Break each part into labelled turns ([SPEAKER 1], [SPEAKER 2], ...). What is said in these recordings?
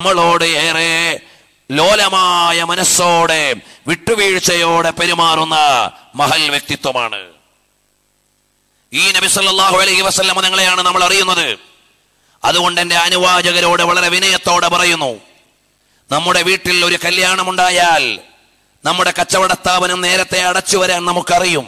[SPEAKER 1] നമ്മളോട് ഏറെ ലോലമായ മനസ്സോടെ വിട്ടുവീഴ്ചയോടെ പെരുമാറുന്ന മഹൽ വ്യക്തിത്വമാണ് ഈ നബി സല്ലല്ലാഹു അലൈഹി വസല്ലമ നിങ്ങളെയാണ് നമ്മൾ അറിയുന്നത് അതുകൊണ്ട് എൻ്റെ അനുവാചകരോട് വളരെ വിനയത്തോടെ പറയുന്നു നമ്മുടെ വീട്ടിൽ ഒരു കല്യാണമുണ്ടായാൽ നമ്മുടെ കച്ചവട സ്ഥാപനം നേരത്തെ അടച്ചു വരാൻ നമുക്കറിയും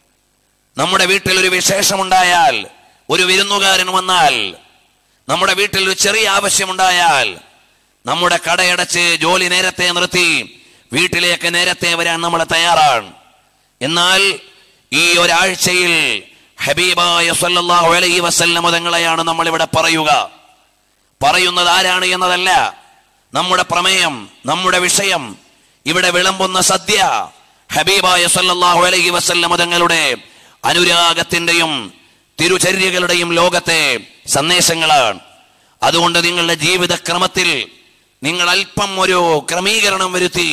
[SPEAKER 1] നമ്മുടെ വീട്ടിൽ ഒരു വിശേഷമുണ്ടായാൽ ഒരു വിരുന്നുകാരൻ വന്നാൽ നമ്മുടെ വീട്ടിൽ ഒരു ചെറിയ ആവശ്യമുണ്ടായാൽ നമ്മുടെ കടയടച്ച് ജോലി നേരത്തെ നിർത്തി വീട്ടിലേക്ക് നേരത്തെ വരാൻ നമ്മൾ തയ്യാറാണ് എന്നാൽ ഈ ഒരാഴ്ചയിൽ ഹബീബായ സല്ലല്ലാഹു അലൈഹി വസല്ലമ തങ്ങളെയാണ് നമ്മൾ ഇവിടെ പറയുക പറയുന്നത് ആരാണ് എന്നതല്ല നമ്മുടെ പ്രമേയം നമ്മുടെ വിഷയം ഇവിടെ വിളമ്പുന്ന സദ്യ ഹബീബായ സല്ലല്ലാഹു അലൈഹി വസല്ലമ തങ്ങളുടെ അനുരാഗത്തിന്റെയും തിരുചര്യകളുടെയും ലോകത്തെ സന്ദേശങ്ങളാണ് അതുകൊണ്ട് നിങ്ങളുടെ ജീവിതക്രമത്തിൽ നിങ്ങൾ അല്പം ഒരു ക്രമീകരണം വരുത്തി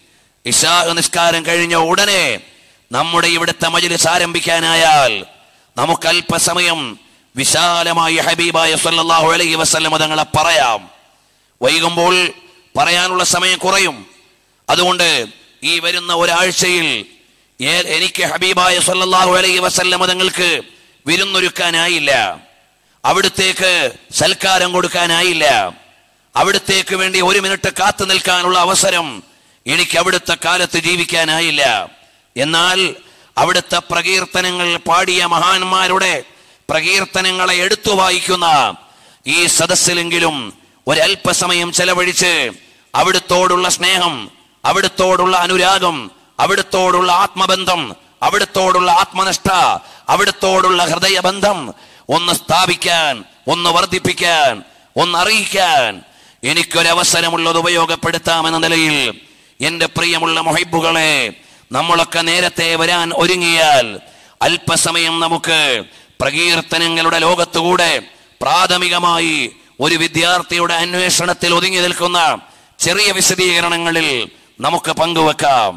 [SPEAKER 1] ഇഷാ നിസ്കാരം കഴിഞ്ഞ ഉടനെ നമ്മുടെ ഇവിടുത്തെ മജിലിസ് ആരംഭിക്കാനായാൽ നമുക്ക് അല്പസമയം വിശാലമായി ഹബീബായ സല്ലല്ലാഹു അലൈഹി വസല്ലമ തങ്ങളെ പറയാം വൈകുമ്പോൾ പറയാനുള്ള സമയം കുറയും അതുകൊണ്ട് ഈ വരുന്ന ഒരാഴ്ചയിൽ ഏ- എനിക്ക് ഹബീബായ സല്ലല്ലാഹു അലൈഹി വസല്ലമ തങ്ങൾക്ക് വിരുന്നൊരുക്കാനായില്ല അവിടുത്തേക്ക് സൽക്കാരം കൊടുക്കാനായില്ല അവിടുത്തേക്ക് വേണ്ടി ഒരു മിനിറ്റ് കാത്തു നിൽക്കാനുള്ള അവസരം എനിക്ക് അവിടുത്തെ കാലത്ത് ജീവിക്കാനായില്ല എന്നാൽ അവിടുത്തെ പ്രകീർത്തനങ്ങൾ പാടിയ മഹാന്മാരുടെ പ്രകീർത്തനങ്ങളെ എടുത്തു വായിക്കുന്ന ഈ സദസ്സിലെങ്കിലും ഒരല്പസമയം ചെലവഴിച്ച് അവിടുത്തോടുള്ള സ്നേഹം അവിടുത്തോടുള്ള അനുരാഗം അവിടുത്തോടുള്ള ആത്മബന്ധം അവിടുത്തോടുള്ള ആത്മനിഷ്ഠ അവിടുത്തോടുള്ള ഹൃദയബന്ധം ഒന്ന് സ്ഥാപിക്കാൻ ഒന്ന് വർദ്ധിപ്പിക്കാൻ ഒന്ന് അറിയിക്കാൻ എനിക്കൊരവസരമുള്ളത് ഉപയോഗപ്പെടുത്താമെന്ന നിലയിൽ എന്റെ പ്രിയമുള്ള മൊഹിബുകളെ നമ്മളൊക്കെ നേരത്തെ വരാൻ ഒരുങ്ങിയാൽ അല്പസമയം നമുക്ക് പ്രകീർത്തനങ്ങളുടെ ലോകത്തുകൂടെ പ്രാഥമികമായി ഒരു വിദ്യാർത്ഥിയുടെ അന്വേഷണത്തിൽ ഒതുങ്ങി നിൽക്കുന്ന ചെറിയ വിശദീകരണങ്ങളിൽ നമുക്ക് പങ്കുവെക്കാം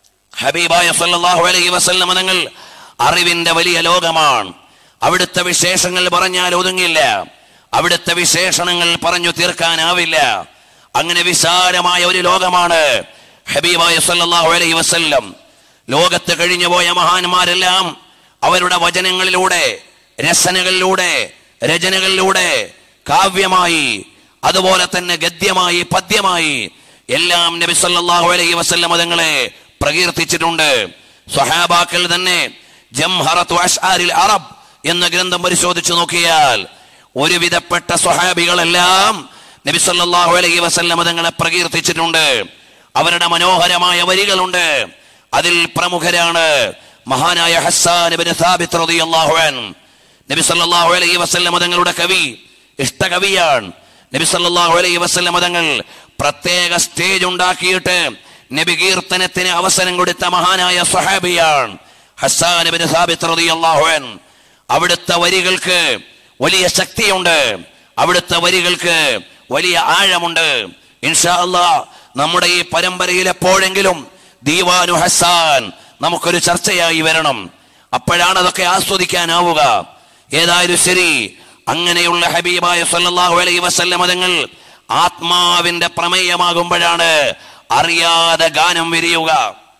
[SPEAKER 1] ഹബീബായ സല്ലല്ലാഹു അലൈഹി വസല്ലമ തങ്ങൾ അറിവിന്റെ വലിയ ലോകമാണ് അവിടുത്തെ വിശേഷങ്ങൾ പറഞ്ഞാൽ ഒതുങ്ങില്ല അവിടുത്തെ വിശേഷണങ്ങൾ പറഞ്ഞു തീർക്കാനാവില്ല അങ്ങനെ വിശാലമായ ഒരു ലോകമാണ് ഹബീബായ സല്ലല്ലാഹു അലൈഹി വസല്ലം ലോകത്ത് കഴിഞ്ഞുപോയ മഹാന്മാരെല്ലാം അവരുടെ വചനങ്ങളിലൂടെ രസനകളിലൂടെ രചനകളിലൂടെ കാവ്യമായി അതുപോലെ തന്നെ ഗദ്യമായി പദ്യമായി എല്ലാം നബി സല്ലല്ലാഹു അലൈഹി വസല്ലം തങ്ങളെ പ്രകീർത്തിച്ചിട്ടുണ്ട് സ്വഹാബാക്കൾ തന്നെ ജംഹറത്തു അഷ്ആരിൽ അറബ് എന്ന ഗ്രന്ഥം പരിശോധിച്ചു നോക്കിയാൽ ഒരുവിധപ്പെട്ട സ്വഹാബികളെല്ലാം നബി സല്ലല്ലാഹു അലൈഹി വസല്ലം തങ്ങളെ പ്രകീർത്തിച്ചിട്ടുണ്ട് അവരുടെ മനോഹരമായ വരികളുണ്ട് അതിൽ പ്രമുഖരാണ് മഹാനായ ഹസ്സാൻ ഇബ്നു സാബിത്ത് റളിയല്ലാഹു അൻഹു നബി സല്ലല്ലാഹു അലൈഹി വസല്ലം തങ്ങളുടെ കവി ഇഷ്ടകവിയാണ് നബി സല്ലല്ലാഹു അലൈഹി വസല്ലം തങ്ങൾ പ്രത്യേക സ്റ്റേജ് ഉണ്ടാക്കിയിട്ട് നബി കീർത്തനത്തിന് അവസരം കൊടുത്ത മഹാനായ സ്വഹാബിയാണ് ഹസ്സാൻ ഇബ്നു സാബിത്ത് റളിയല്ലാഹു അൻഹു അവിടുത്തെ വരികൾക്ക് വലിയ ശക്തിയുണ്ട് അവിടുത്തെ വരികൾക്ക് വലിയ ആഴമുണ്ട് ഇൻഷാ അല്ലാ നമ്മുടെ ഈ പരമ്പരയിൽ എപ്പോഴെങ്കിലും ദീവാനു ഹസാൻ നമുക്കൊരു ചർച്ചയായി വരണം അപ്പോഴാണ് അതൊക്കെ ആസ്വദിക്കാനാവുക ഏതായാലും ശരി അങ്ങനെയുള്ള ഹബീബായ സല്ലല്ലാഹു അലൈഹി വസല്ലമ തങ്ങൾ ആത്മാവിന്റെ പ്രമേയമാകുമ്പോഴാണ് അറിയാതെ ഗാനം വിരിയുക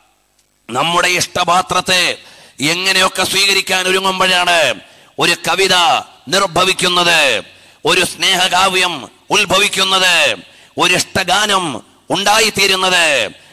[SPEAKER 1] നമ്മുടെ ഇഷ്ടപാത്രത്തെ എങ്ങനെയൊക്കെ സ്വീകരിക്കാൻ ഒരുങ്ങുമ്പോഴാണ് ഒരു കവിത നിർഭവിക്കുന്നത് ഒരു സ്നേഹകാവ്യം ഉത്ഭവിക്കുന്നത് ഒരു ഇഷ്ടഗാനം ഉണ്ടായിത്തീരുന്നത്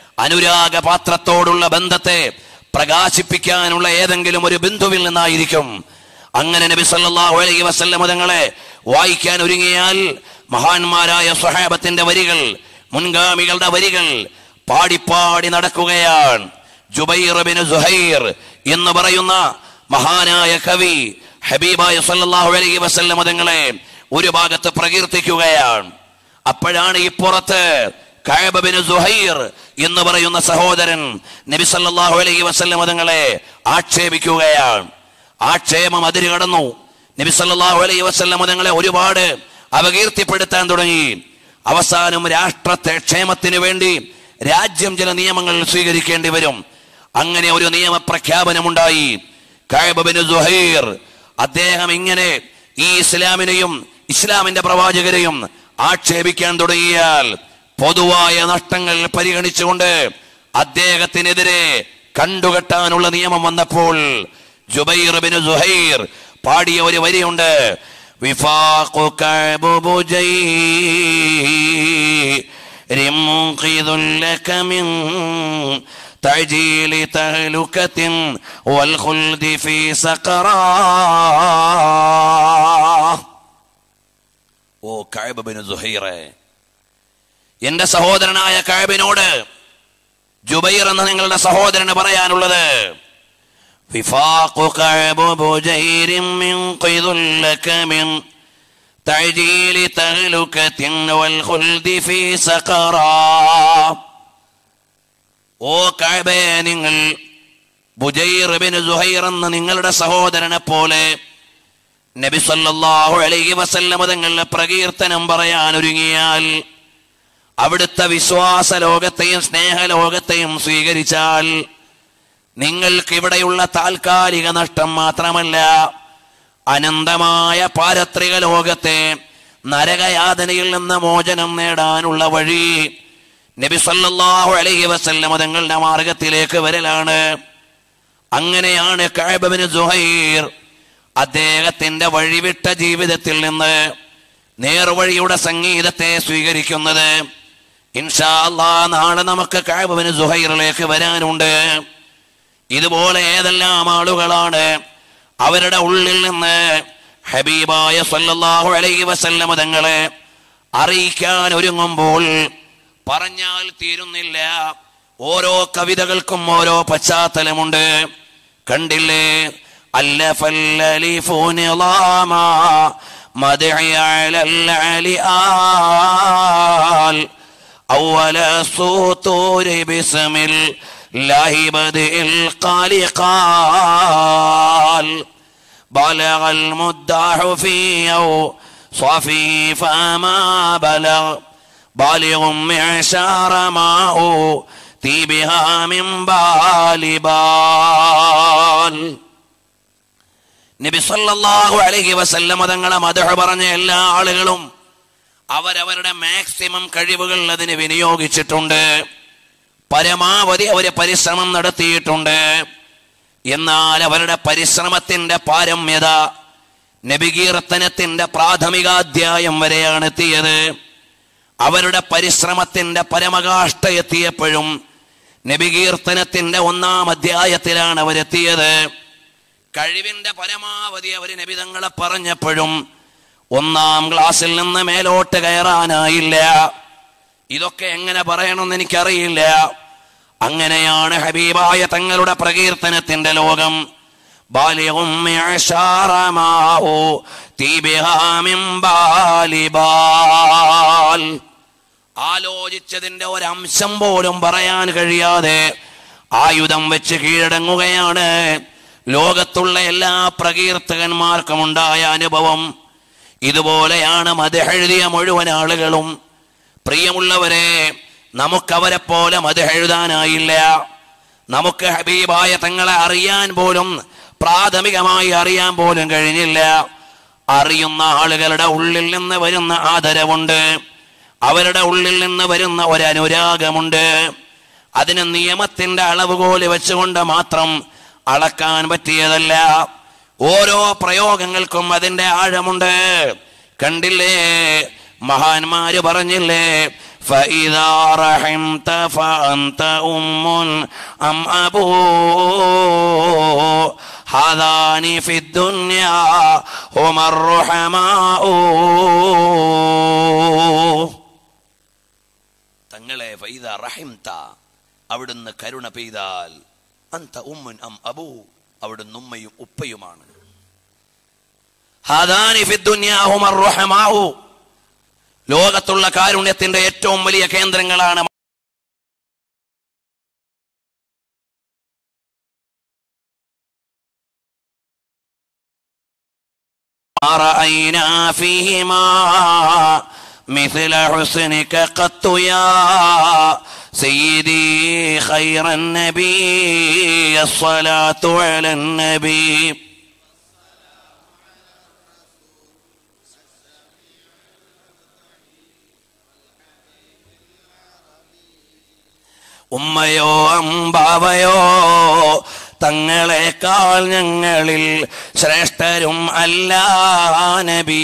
[SPEAKER 1] അനുരാഗപാത്രത്തോടുള്ള ബന്ധത്തെ പ്രകാശിപ്പിക്കാനുള്ള ഏതെങ്കിലും ഒരു ബിന്ദുവിൽ നിന്നായിരിക്കും അങ്ങനെ നബി സല്ലല്ലാഹു അലൈഹി വസല്ലം തങ്ങളെ വായിക്കാൻ ഒരുങ്ങിയാൽ മഹാന്മാരായ സ്വഹാബത്തിന്റെ വരികൾ മുൻഗാമികളുടെ വരികൾ പാടിപ്പാടി നടക്കുകയാണ് ജുബൈർ ബിൻ സുഹൈർ എന്ന് പറയുന്ന മഹാനായ കവി ഹബീബായ സല്ലല്ലാഹു അലൈഹി വസല്ലം തങ്ങളെ ഒരു ഭാഗത്ത് പ്രകീർത്തിക്കുകയാണ് അപ്പോഴാണ് ഈ പുറത്ത് കഅബ ബിൻ സുഹൈർ എന്ന് പറയുന്ന സഹോദരൻ നബി സല്ലല്ലാഹു അലൈഹി വസല്ലം തങ്ങളെ ആക്ഷേപിക്കുകയാണ് ആക്ഷേപം അതിര് കടന്നു നബി സല്ലല്ലാഹു അലൈഹി വസല്ലം തങ്ങളെ ഒരുപാട് അപകീർത്തിപ്പെടുത്താൻ തുടങ്ങി അവസാനം രാഷ്ട്രത്തെ ക്ഷേമത്തിന് വേണ്ടി രാജ്യം ചില നിയമങ്ങൾ സ്വീകരിക്കേണ്ടി വരും അങ്ങനെ ഒരു നിയമപ്രഖ്യാപനമുണ്ടായി കഅബ ബിൻ സുഹൈർ അദ്ദേഹം ഇങ്ങനെ ഈ ഇസ്ലാമിനെയും ഇസ്ലാമിന്റെ പ്രവാചകരെയും ആക്ഷേപിക്കാൻ തുടങ്ങിയാൽ പൊതുവായ നഷ്ടങ്ങൾ പരിഗണിച്ചുകൊണ്ട് അദ്ദേഹത്തിനെതിരെ കണ്ടുകെട്ടാനുള്ള നിയമം വന്നപ്പോൾ ജുബൈർ ബിൻ സുഹൈർ പാടിയ ഒരു വരിയുണ്ട് വിഫാഖു കഅബു ബുജൈർ منقذ لك من تعجيل تهلكة والخلد في سقراه ഓ കഅബിന് സുഹൈറെ എന്റെ സഹോദരനായ കഅബിനോട് ജുബൈർ എന്ന നിങ്ങളുടെ സഹോദരന് പറയാനുള്ളത് വിഫാഖു കഅബു ബുജൈരിൻ منقذ لك من تعجيل تهلكة والخلد في سقراه ഓ കഅബേ നിങ്ങൾ ബുജൈർ ബിൻ സുഹൈർ എന്ന നിങ്ങളുടെ സഹോദരനെ പോലെ നബി സല്ലല്ലാഹു അലൈഹി വസല്ലമ തങ്ങളുടെ പ്രകീർത്തനം പറയാൻ ഒരുങ്ങിയാൽ അവിടുത്തെ വിശ്വാസ ലോകത്തെയും സ്നേഹലോകത്തെയും സ്വീകരിച്ചാൽ നിങ്ങൾക്ക് ഇവിടെയുള്ള താൽക്കാലിക നഷ്ടം മാത്രമല്ല അനന്തമായ പാരത്രിക ലോകത്തെ നരകയാതനയിൽ നിന്ന് മോചനം നേടാനുള്ള വഴി നബി സല്ലല്ലാഹു അലൈഹി വസല്ലമ തങ്ങളുടെ മാർഗത്തിലേക്ക് വരലാണ് അങ്ങനെയാണ് കഅബിന് സുഹൈർ അദ്ദേഹത്തിന്റെ വഴിവിട്ട ജീവിതത്തിൽ നിന്ന് നേർവഴിയുടെ സംഗീതത്തെ സ്വീകരിക്കുന്നത് ഇൻഷാ അല്ലാ നാളെ നമുക്ക് കഅബിന് സുഹൈറിലേക്ക് വരാനുണ്ട് ഇതുപോലെ ഏതെല്ലാം ആളുകളാണ് അവരുടെ ഉള്ളിൽ നിന്ന് ഹബീബായ സല്ലല്ലാഹു അലൈഹി വസല്ലമ തങ്ങളെ അറിയിക്കാൻ ഒരുങ്ങുമ്പോൾ പറഞ്ഞാൽ തീരുന്നില്ല ഓരോ കവിതകൾക്കും ഓരോ പശ്ചാത്തലമുണ്ട് കണ്ടില്ലേ ألف الألف نظاما مدعي على العليال أول السطور بسم الله بدء القال قال بلغ المداح في صفي فما بلغ بالغ معشار ما أوتي بها من بال بال നബി സല്ലല്ലാഹു അലൈഹി വസല്ലമ തങ്ങളെ മദഹ പറഞ്ഞ എല്ലാ ആളുകളും അവരവരുടെ മാക്സിമം കഴിവുകൾ അതിന് വിനിയോഗിച്ചിട്ടുണ്ട് പരമാവധി അവര് പരിശ്രമം നടത്തിയിട്ടുണ്ട് എന്നാൽ അവരുടെ പരിശ്രമത്തിന്റെ പാരമ്യത നബികീർത്തനത്തിന്റെ പ്രാഥമികാധ്യായം വരെയാണ് എത്തിയത് അവരുടെ പരിശ്രമത്തിന്റെ പരമകാഷ്ഠ എത്തിയപ്പോഴും നബികീർത്തനത്തിന്റെ ഒന്നാം അധ്യായത്തിലാണ് അവരെത്തിയത് കഴിവിന്റെ പരമാവധി അവർ നബിതങ്ങളെ പറഞ്ഞപ്പോഴും ഒന്നാം ക്ലാസ്സിൽ നിന്ന് മേലോട്ട് കയറാനായില്ല ഇതൊക്കെ എങ്ങനെ പറയണമെന്ന് എനിക്കറിയില്ല അങ്ങനെയാണ് ഹബീബായ തങ്ങളുടെ പ്രകീർത്തനത്തിന്റെ ലോകം ബാല്യവും മിഅ്ശാറമാഉ തീബിഹാ മിൻ ബാലിബാൽ. ആലോചിച്ചതിന്റെ ഒരംശം പോലും പറയാൻ കഴിയാതെ ആയുധം വെച്ച് കീഴടങ്ങുകയാണ് ലോകത്തുള്ള എല്ലാ പ്രകീർത്തകന്മാർക്കും ഉണ്ടായ അനുഭവം ഇതുപോലെയാണ് മതെഴുതിയ മുഴുവൻ ആളുകളും പ്രിയമുള്ളവരെ നമുക്കവരെ പോലെ മതെഴുതാനായില്ല നമുക്ക് ഹബീബായ തങ്ങളെ അറിയാൻ പോലും പ്രാഥമികമായി അറിയാൻ പോലും കഴിഞ്ഞില്ല അറിയുന്ന ആളുകളുടെ ഉള്ളിൽ നിന്ന് വരുന്ന ആദരവുണ്ട് അവരുടെ ഉള്ളിൽ നിന്ന് വരുന്ന ഒരനുരാഗമുണ്ട് അതിന് നിയമത്തിന്റെ അളവുകോല് വെച്ചുകൊണ്ട് മാത്രം അളക്കാൻ പറ്റിയതല്ല ഓരോ പ്രയോഗങ്ങൾക്കും അതിന്റെ ആഴമുണ്ട് കണ്ടില്ലേ മഹാന്മാര് പറഞ്ഞില്ലേ فإذا رحمت فأنت أم أم أبو هذان في الدنيا هما الرحماء തങ്ങളെ ഫൈദ റഹിംത അവിടുന്ന് കരുണ പെയ്താൽ അന്ത ഉമ്മുൻ അം അബൂ അവിടുന്ന് ഉമ്മയും ഉപ്പയുമാണ് ഹാദാനി ഫിദ്ദുന്യാ ഹുമർ റഹമാഉ. ലോകത്തുള്ള കാരുണ്യത്തിന്റെ ഏറ്റവും വലിയ കേന്ദ്രങ്ങളാണ് ما رأينا فيهما مثل حسنك قط يا سيدي خير النبي الصلاة على النبي ഉമ്മയോ അമ്പാവയോ തങ്ങളെക്കാൾ ഞങ്ങളിൽ ശ്രേഷ്ഠരും അല്ല നബി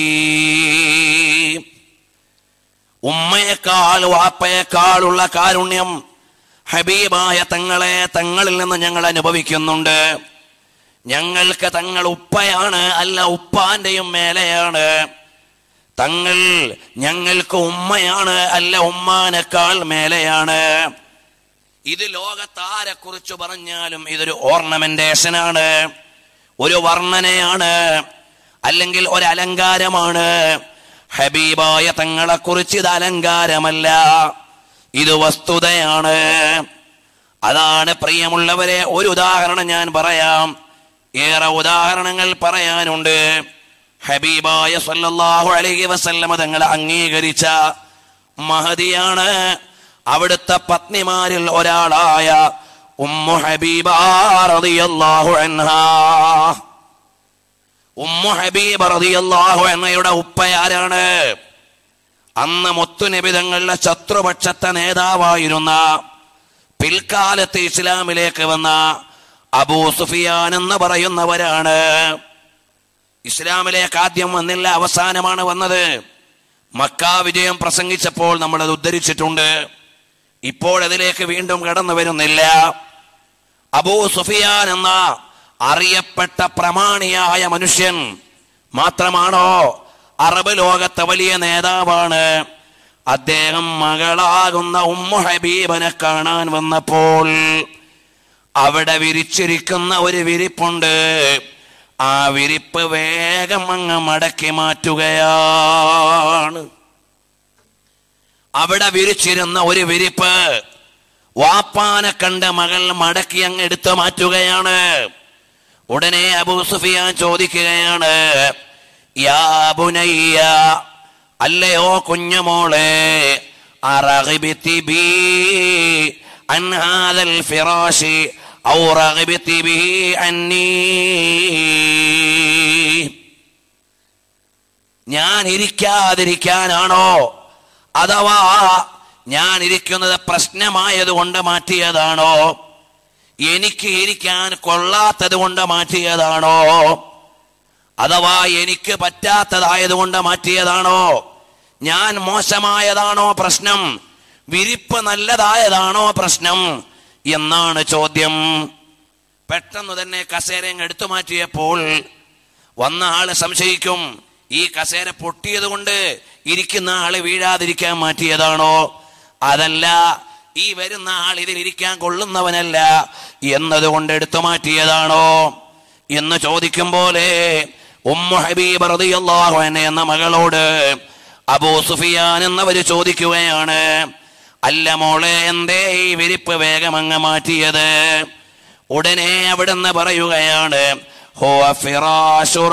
[SPEAKER 1] ഉമ്മയെക്കാൾ വാപ്പയെക്കാളുള്ള കാരുണ്യം ഹബീബായ തങ്ങളെ തങ്ങളിൽ നിന്ന് ഞങ്ങൾ അനുഭവിക്കുന്നുണ്ട് ഞങ്ങൾക്ക് തങ്ങൾ ഉപ്പയാണ് അല്ല ഉപ്പാന്റെയും മേലെയാണ് തങ്ങൾ ഞങ്ങൾക്ക് ഉമ്മയാണ് അല്ല ഉമ്മാനേക്കാൾ മേലെയാണ് ഇത് ലോകത്താരെ കുറിച്ച് പറഞ്ഞാലും ഇതൊരു ഓർണമെന്റേഷനാണ് ഒരു വർണ്ണനയാണ് അല്ലെങ്കിൽ ഒരു അലങ്കാരമാണ് ഹബീബായ തങ്ങളെ കുറിച്ച് ഇത് അലങ്കാരമല്ല ഇത് വസ്തുതയാണ് അതാണ് പ്രിയമുള്ളവരെ ഒരു ഉദാഹരണം ഞാൻ പറയാം ഏറെ ഉദാഹരണങ്ങൾ പറയാനുണ്ട് ഹബീബായ സല്ലല്ലാഹു അലൈഹി വസല്ലമ തങ്ങളെ അംഗീകരിച്ച മഹദിയാണ് അവിടുത്തെ പത്നിമാരിൽ ഒരാളായ ഉമ്മു ഹബീബ റളിയല്ലാഹു അൻഹാ ഉമ്മു ഹബീബ് റളിയല്ലാഹു അൻഹയുടെ ഉപ്പയാരാണ് അന്ന് മുത്തുനിബിതങ്ങളുടെ ശത്രുപക്ഷത്തെ നേതാവായിരുന്ന പിൽക്കാലത്ത് ഇസ്ലാമിലേക്ക് വന്ന അബൂ സുഫിയാൻ എന്ന് പറയുന്നവരാണ് ഇസ്ലാമിലേക്ക് ആദ്യം വന്നില്ല അവസാനമാണ് വന്നത് മക്ക വിജയം പ്രസംഗിച്ചപ്പോൾ നമ്മൾ അത് ഉദ്ധരിച്ചിട്ടുണ്ട് ഇപ്പോൾ അതിലേക്ക് വീണ്ടും കടന്നു വരുന്നില്ല അബൂ സുഫിയാൻ എന്ന അറിയപ്പെട്ട പ്രമാണിയായ മനുഷ്യൻ മാത്രമാണോ അറബ് ലോകത്തെ വലിയ നേതാവാണ് അദ്ദേഹം മകളാകുന്ന ഉമ്മു ഹബീബനെ കാണാൻ വന്നപ്പോൾ അവിടെ വിരിച്ചിരിക്കുന്ന ഒരു വിരിപ്പുണ്ട് ആ വിരിപ്പ് വേഗം അങ്ങ് മടക്കി മാറ്റുകയാണ് അവിടെ വിരിച്ചിരുന്ന ഒരു വിരിപ്പ് വാപ്പാനെ കണ്ട മകൾ മടക്കി അങ്ങ് എടുത്തു മാറ്റുകയാണ് ഉടനെ അബൂ സുഫിയാൻ ചോദിക്കുകയാണ് യാ ബുനയ്യ അല്ലയോ കുഞ്ഞുമോളെ അറഗിബിത്തി ബി അൻ ഹാദൽ ഫിറാശി ഔ റഗിബിത്തി ബിഹി അന്നീ ഞാൻ ഇരിക്കാതിരിക്കാനാണോ അഥവാ ഞാൻ ഇരിക്കുന്നത് പ്രശ്നമായത് കൊണ്ട് മാറ്റിയതാണോ എനിക്ക് ഇരിക്കാൻ കൊള്ളാത്തത് കൊണ്ട് മാറ്റിയതാണോ അഥവാ എനിക്ക് പറ്റാത്തതായതുകൊണ്ട് മാറ്റിയതാണോ ഞാൻ മോശമായതാണോ പ്രശ്നം വിരിപ്പ് നല്ലതായതാണോ പ്രശ്നം എന്നാണ് ചോദ്യം പെട്ടെന്ന് തന്നെ കസേരയും എടുത്തു മാറ്റിയപ്പോൾ വന്ന ആള് സംശയിക്കും ഈ കസേര പൊട്ടിയത് കൊണ്ട് ഇരിക്കുന്ന ആള് വീഴാതിരിക്കാൻ മാറ്റിയതാണോ അതല്ല ഈ വരുന്ന ആൾ ഇതിൽ ഇരിക്കാൻ കൊള്ളുന്നവനല്ല എന്നതുകൊണ്ട് എടുത്തു മാറ്റിയതാണോ എന്ന് ചോദിക്കും പോലെ ഉമ്മു ഹബീബ് റളിയല്ലാഹു അൻഹ എന്ന മകളോട് അബൂ സുഫിയാൻ എന്നവര് ചോദിക്കുകയാണ് അല്ല മോളെ എന്തേ ഈ വിരിപ്പ് വേഗം അങ്ങ് മാറ്റിയത് ഉടനെ അവിടുന്ന് പറയുകയാണ് ഹുവ ഫിറാശു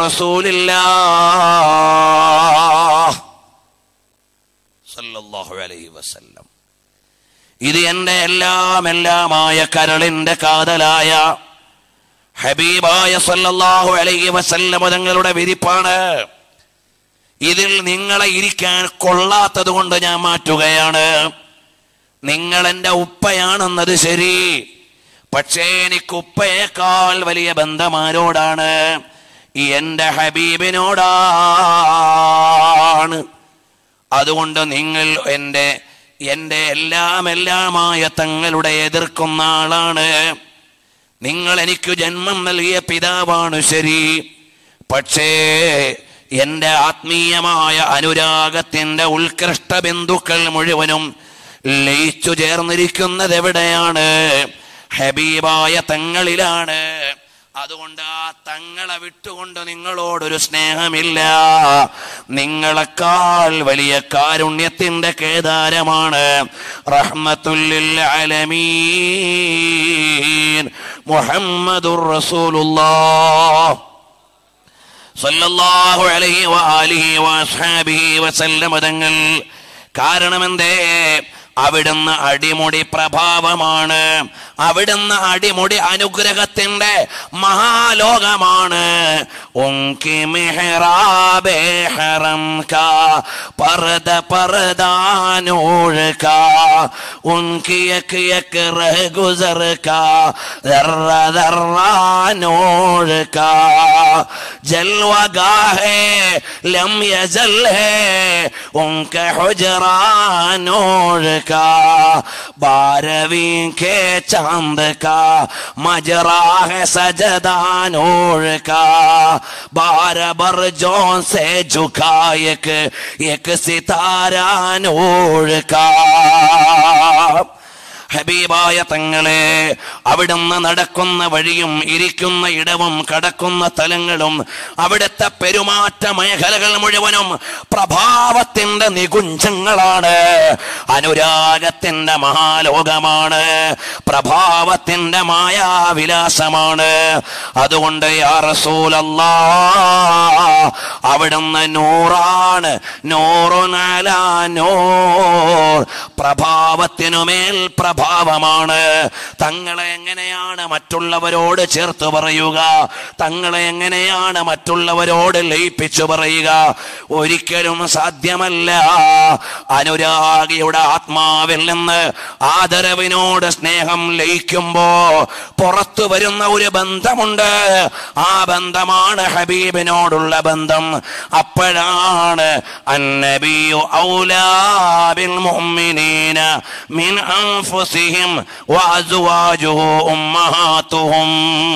[SPEAKER 1] റസൂലില്ലാഹ് സല്ലല്ലാഹു അലൈഹി വസല്ലം ഇത് എന്റെ എല്ലാം എല്ലാമായ കരളിന്റെ കാതലായ ഹബീബായ സല്ലല്ലാഹു അലൈഹി വസല്ലം തങ്ങളുടെ വിരിപ്പാണ് ഇതിൽ നിങ്ങളെ ഇരിക്കാൻ കൊള്ളാത്തത് കൊണ്ട് ഞാൻ മാറ്റുകയാണ് നിങ്ങൾ എന്റെ ഉപ്പയാണെന്നത് ശരി പക്ഷേ എനിക്ക് ഉപ്പയേക്കാൾ വലിയ ബന്ധമാരോടാണ് എന്റെ ഹബീബിനോടാണ് അതുകൊണ്ട് നിങ്ങൾ എൻ്റെ എൻ്റെ എല്ലാം എല്ലാമായ തങ്ങളുടെ എതിർക്കുന്ന ആളാണ് നിങ്ങൾ എനിക്ക് ജന്മം നൽകിയ പിതാവാണ് ശരി പക്ഷേ എൻ്റെ ആത്മീയമായ അനുരാഗത്തിൻ്റെ ഉത്കൃഷ്ട ബന്ധുക്കൾ മുഴുവനും ലയിച്ചു ചേർന്നിരിക്കുന്നത് എവിടെയാണ് ഹബീബായ തങ്ങളിലാണ് അതുകൊണ്ട് ആ തങ്ങളെ വിട്ടുകൊണ്ട് നിങ്ങളോടൊരു സ്നേഹമില്ല നിങ്ങളെക്കാൾ വലിയ കാരുണ്യത്തിന്റെ കേദാരമാണ് റഹ്മത്തുല്ലിൽ അലമീൻ മുഹമ്മദുർ റസൂലുള്ളാഹ് സല്ലല്ലാഹു അലൈഹി വആലിഹി വഅസ്ഹാബിഹി വസല്ലമ തങ്ങൾ കാരണമെന്തേ അവിടുന്ന് അടിമുടി പ്രഭാവമാണ് അവിടുന്ന് അടിമുടി അനുഗ്രഹത്തിന്റെ മഹാലോകമാണ് ഉങ്കി മെഹ്റാബേ ഹറം കാ പർദ പർദാനൂർ കാ ഉൻകി യക് യക് റഹ് ഗുസർ കാ ദർറ ദർറ നൂർ കാ जलवा गाहे लम यजल है उनका हुजरा नूर का बारहवीं के चांद का मजरा है सजदा नूर का बारह बरजों से झुका एक एक सितारा नूर का ഹബീബായ തങ്ങളെ അവിടുന്ന് നടക്കുന്ന വഴിയും ഇരിക്കുന്ന ഇടവും കടക്കുന്ന തലങ്ങളും അവിടുത്തെ പെരുമാറ്റ മേഖലകൾ മുഴുവനും പ്രഭാവത്തിന്റെ നികുഞ്ചങ്ങളാണ് അനുരാഗത്തിന്റെ മഹാലോകമാണ് പ്രഭാവത്തിന്റെ മായാവിലാസമാണ് അതുകൊണ്ട് യാ റസൂലല്ലാ അവിടുന്ന് നൂറാണ് നൂറുനാല നൂർ പ്രഭാവത്തിനുമേൽ പ്രഭാവമാണ് തങ്ങളെ എങ്ങനെയാണ് മറ്റുള്ളവരോട് ചേർത്ത് പറയുക തങ്ങളെ എങ്ങനെയാണ് മറ്റുള്ളവരോട് ലയിപ്പിച്ചു പറയുക ഒരിക്കലും സാധ്യമല്ല അനുരാഗിയുടെ ആത്മാവിൽ നിന്ന് ആദരവിനോട് സ്നേഹം ലയിക്കുമ്പോ പുറത്തു വരുന്ന ഒരു ബന്ധമുണ്ട് ആ ബന്ധമാണ് ഹബീബിനോടുള്ള ബന്ധം അപ്പോഴാണ് അന്നബിയു ഔലാബിൽ മുഅ്മിനീന മിൻ അൻഫുസിഹിം വഅസ്വാജുഹു ഉമ്മഹാത്തുഹും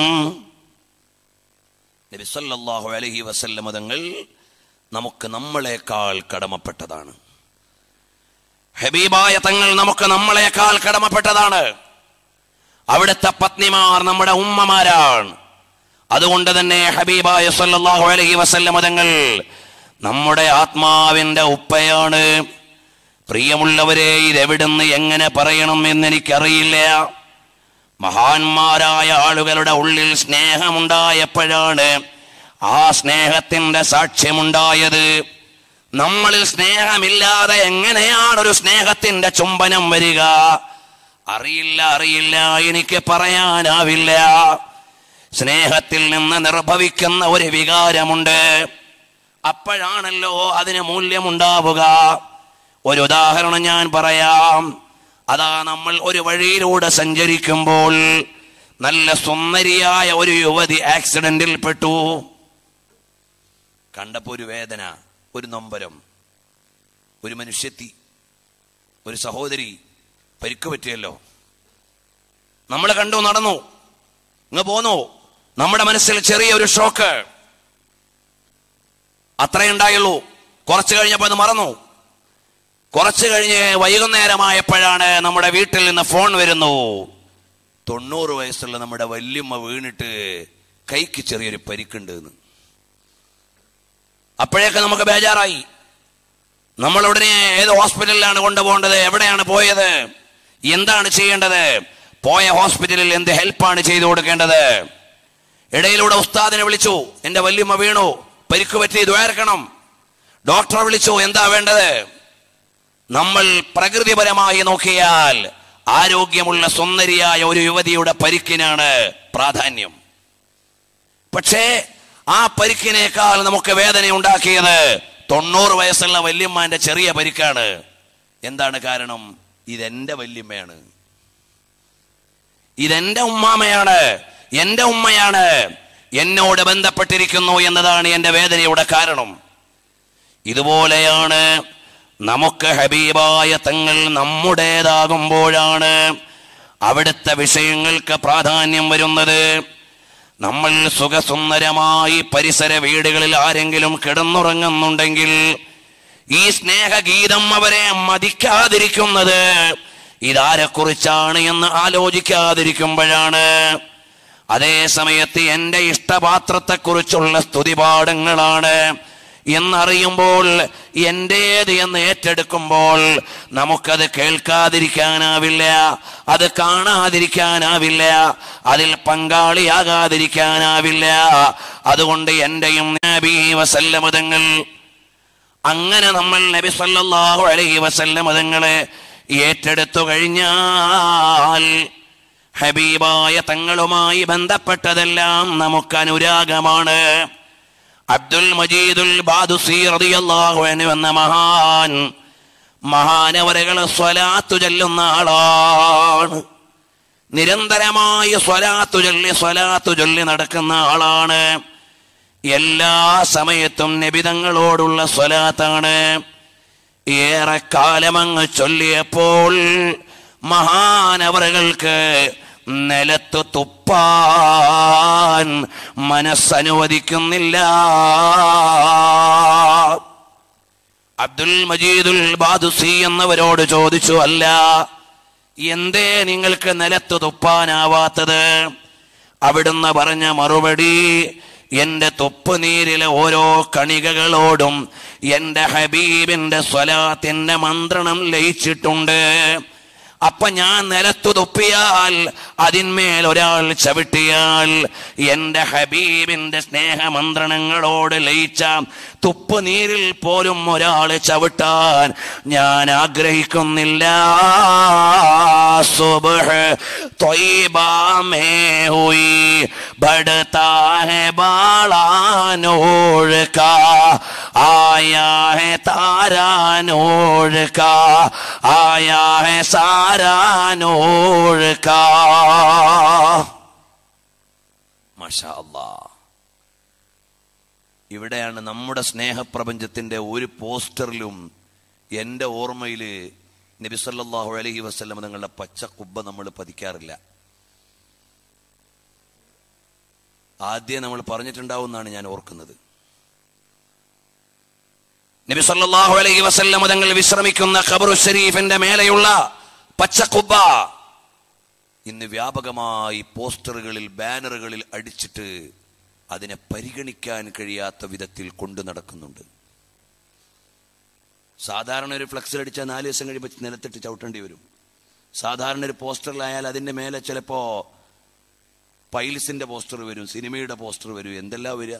[SPEAKER 1] നബി സല്ലല്ലാഹു അലൈഹി വസല്ലം തങ്ങൾ നമുക്ക് നമ്മളെക്കാൾ കടമപ്പെട്ടതാണ് ഹബീബായ തങ്ങൾ നമുക്ക് നമ്മളെക്കാൾ കടമപ്പെട്ടതാണ് അവിടുത്തെ പത്നിമാർ നമ്മുടെ ഉമ്മമാരാണ് അതുകൊണ്ട് തന്നെ ഹബീബായ സല്ലല്ലാഹു അലൈഹി വസല്ലം തങ്ങൾ നമ്മുടെ ആത്മാവിന്റെ ഉപ്പയാണ് പ്രിയമുള്ളവരെ ഇതെവിടുന്ന് എങ്ങനെ പറയണം എന്ന് എനിക്കറിയില്ല മഹാന്മാരായ ആളുകളുടെ ഉള്ളിൽ സ്നേഹമുണ്ടായപ്പോഴാണ് ആ സ്നേഹത്തിന്റെ സാക്ഷ്യമുണ്ടായത് നമ്മളിൽ സ്നേഹമില്ലാതെ എങ്ങനെയാണ് ഒരു സ്നേഹത്തിന്റെ ചുംബനം വരിക അറിയില്ല അറിയില്ല എനിക്ക് പറയാനാവില്ല സ്നേഹത്തിൽ നിന്ന് നിർഭവിക്കുന്ന ഒരു വികാരമുണ്ട് അപ്പോഴാണല്ലോ അതിന് മൂല്യമുണ്ടാവുക ഒരു ഉദാഹരണം ഞാൻ പറയാം അതാ നമ്മൾ ഒരു വഴിയിലൂടെ സഞ്ചരിക്കുമ്പോൾ നല്ല സുന്ദരിയായ ഒരു യുവതി ആക്സിഡന്റിൽ പെട്ടു കണ്ടപ്പോ ഒരു വേദന ഒരു നൊമ്പരം ഒരു മനുഷ്യത്തി ഒരു സഹോദരി പരിക്ക് പറ്റിയല്ലോ നമ്മൾ കണ്ടു നടന്നു ഇങ്ങ് പോന്നു നമ്മുടെ മനസ്സിൽ ചെറിയ ഒരു ഷോക്ക് അത്രേ ഉണ്ടായുള്ളൂ കുറച്ച് കഴിഞ്ഞപ്പോൾ അത് മറന്നു കുറച്ച് കഴിഞ്ഞ് വൈകുന്നേരമായപ്പോഴാണ് നമ്മുടെ വീട്ടിൽ നിന്ന് ഫോൺ വരുന്നു തൊണ്ണൂറ് വയസ്സുള്ള നമ്മുടെ വല്യമ്മ വീണിട്ട് കൈക്ക് ചെറിയൊരു പരിക്കുണ്ട് എന്ന് അപ്പോഴേക്ക് നമുക്ക് ബേജാറായി നമ്മൾ ഉടനെ ഏത് ഹോസ്പിറ്റലിലാണ് കൊണ്ടുപോകേണ്ടത് എവിടെയാണ് പോയത് എന്താണ് ചെയ്യേണ്ടത് പോയ ഹോസ്പിറ്റലിൽ എന്ത് ഹെൽപ്പാണ് ചെയ്തു കൊടുക്കേണ്ടത് ഇടയിലൂടെ ഉസ്താദിനെ വിളിച്ചു എന്റെ വല്യമ്മ വീണു പരിക്ക് പറ്റി ദ്വാരക്കണം ഡോക്ടറെ വിളിച്ചു എന്താ വേണ്ടത് നമ്മൾ പ്രകൃതിപരമായി നോക്കിയാൽ ആരോഗ്യമുള്ള സുന്ദരിയായ ഒരു യുവതിയുടെ പരിക്കിനാണ് പ്രാധാന്യം പക്ഷേ ആ പരിക്കിനേക്കാൾ നമുക്ക് വേദന ഉണ്ടാക്കിയത് തൊണ്ണൂറ് വയസ്സുള്ള വല്യമ്മാന്റെ ചെറിയ പരിക്കാണ് എന്താണ് കാരണം ഇതെന്റെ വല്യമ്മയാണ് ഇതെന്റെ ഉമ്മാമയാണ് എന്റെ ഉമ്മയാണ് എന്നോട് ബന്ധപ്പെട്ടിരിക്കുന്നു എന്നതാണ് എന്റെ വേദനയുടെ കാരണം ഇതുപോലെയാണ് നമുക്ക് ഹബീബായ തങ്ങൾ നമ്മുടേതാകുമ്പോഴാണ് അവിടുത്തെ വിഷയങ്ങൾക്ക് പ്രാധാന്യം വരുന്നത് നമ്മൾ സുഖസുന്ദരമായി പരിസര വീടുകളിൽ ആരെങ്കിലും കിടന്നുറങ്ങുന്നുണ്ടെങ്കിൽ ഈ സ്നേഹഗീതം അവരെ മതിക്കാതിരിക്കുന്നത് ഇതാരെക്കുറിച്ചാണ് എന്ന് ആലോചിക്കാതിരിക്കുമ്പോഴാണ് അതേ സമയത്ത് എൻ്റെ ഇഷ്ടപാത്രത്തെക്കുറിച്ചുള്ള സ്തുതിപാഠങ്ങളാണ് എന്നറിയുമ്പോൾ എൻ്റേത് എന്ന് ഏറ്റെടുക്കുമ്പോൾ നമുക്കത് കേൾക്കാതിരിക്കാനാവില്ല അത് കാണാതിരിക്കാനാവില്ല അതിൽ പങ്കാളിയാകാതിരിക്കാനാവില്ല അതുകൊണ്ട് എൻ്റെയും നബി വസല്ലമതങ്ങൾ അങ്ങനെ നമ്മൾ നബി സല്ലല്ലാഹു അലൈഹി വസല്ലമതങ്ങളെ ഏറ്റെടുത്തു കഴിഞ്ഞാൽ ഹബീബായ തങ്ങളുമായി ബന്ധപ്പെട്ടതെല്ലാം നമുക്ക് അനുരാഗമാണ് അബ്ദുൽ മജീദുൽ ബാദുസി റളിയല്ലാഹു അൻഹു എന്ന മഹാൻ മഹാനവരകൾ സ്വലാത്തു ചൊല്ലുന്ന ആളാണ് നിരന്തരമായി സ്വലാത്തു ചൊല്ലി സ്വലാത്തു ചൊല്ലി നടക്കുന്ന ആളാണ് എല്ലാ സമയത്തും നബിതങ്ങളോടുള്ള സ്വലാത്താണ് ഏറെക്കാലമങ്ങ് ചൊല്ലിയപ്പോൾ മഹാനവറുകൾക്ക് നിലത്ത് തുപ്പാൻ മനസ്സനുവദിക്കുന്നില്ല അബ്ദുൽ മജീദുൽ ബാദുസി എന്നവരോട് ചോദിച്ചു അല്ല എന്തേ നിങ്ങൾക്ക് നിലത്ത് തുപ്പാനാവാത്തത് അവിടുന്ന് പറഞ്ഞ മറുപടി എന്റെ തുപ്പുനീരിലെ ഓരോ കണികകളോടും എന്റെ ഹബീബിന്റെ സ്വലാത്തിന്റെ മന്ത്രണം ലയിച്ചിട്ടുണ്ട് അപ്പൊ ഞാൻ നിലത്തു തുപ്പിയാൽ അതിന്മേൽ ഒരാൾ ചവിട്ടിയാൽ എന്റെ ഹബീബിന്റെ സ്നേഹമന്ത്രണങ്ങളോട് ലയിച്ച തുപ്പുനീരിൽ പോലും ഒരാൾ ചവിട്ടാൻ ഞാൻ ആഗ്രഹിക്കുന്നില്ല സുബഹ് ത്വയ്ബാ മേ ഹുയി बढ़ता है बाला नूर का आया है तारा नूर का आया है सारा नूर का മാഷാ അല്ലാ ഇവിടെയാണ് നമ്മുടെ സ്നേഹപ്രപഞ്ചത്തിന്റെ ഒരു പോസ്റ്ററിലും എൻ്റെ ഓർമ്മയിൽ നബി സല്ലല്ലാഹു അലൈഹി വസല്ലം നിങ്ങളുടെ പച്ച കുബ്ബ നമ്മൾ പതിക്കാറില്ല ആദ്യം നമ്മൾ പറഞ്ഞിട്ടുണ്ടാവുമെന്നാണ് ഞാൻ ഓർക്കുന്നത് നബി സല്ലല്ലാഹു അലൈഹി വസല്ലം തങ്ങൾ വിശ്രമിക്കുന്ന ഖബറു ഷരീഫിന്റെ മേലെയുള്ള പച്ചക്കുബ്ബ ഇന്ന് വ്യാപകമായി പോസ്റ്ററുകളിൽ ബാനറുകളിൽ അടിച്ചിട്ട് അതിനെ പരിഗണിക്കാൻ കഴിയാത്ത വിധത്തിൽ കൊണ്ടു നടക്കുന്നുണ്ട് സാധാരണ ഒരു ഫ്ലക്സിൽ അടിച്ചാൽ നാല് ദിവസം കഴിയുമ്പോൾ നിലത്തിട്ട് ചവിട്ടേണ്ടി വരും സാധാരണ ഒരു പോസ്റ്ററിലായാൽ അതിന്റെ മേലെ ചിലപ്പോ പൈൽസിന്റെ പോസ്റ്റർ വരും സിനിമയുടെ പോസ്റ്റർ വരും എന്തെല്ലാം വരിക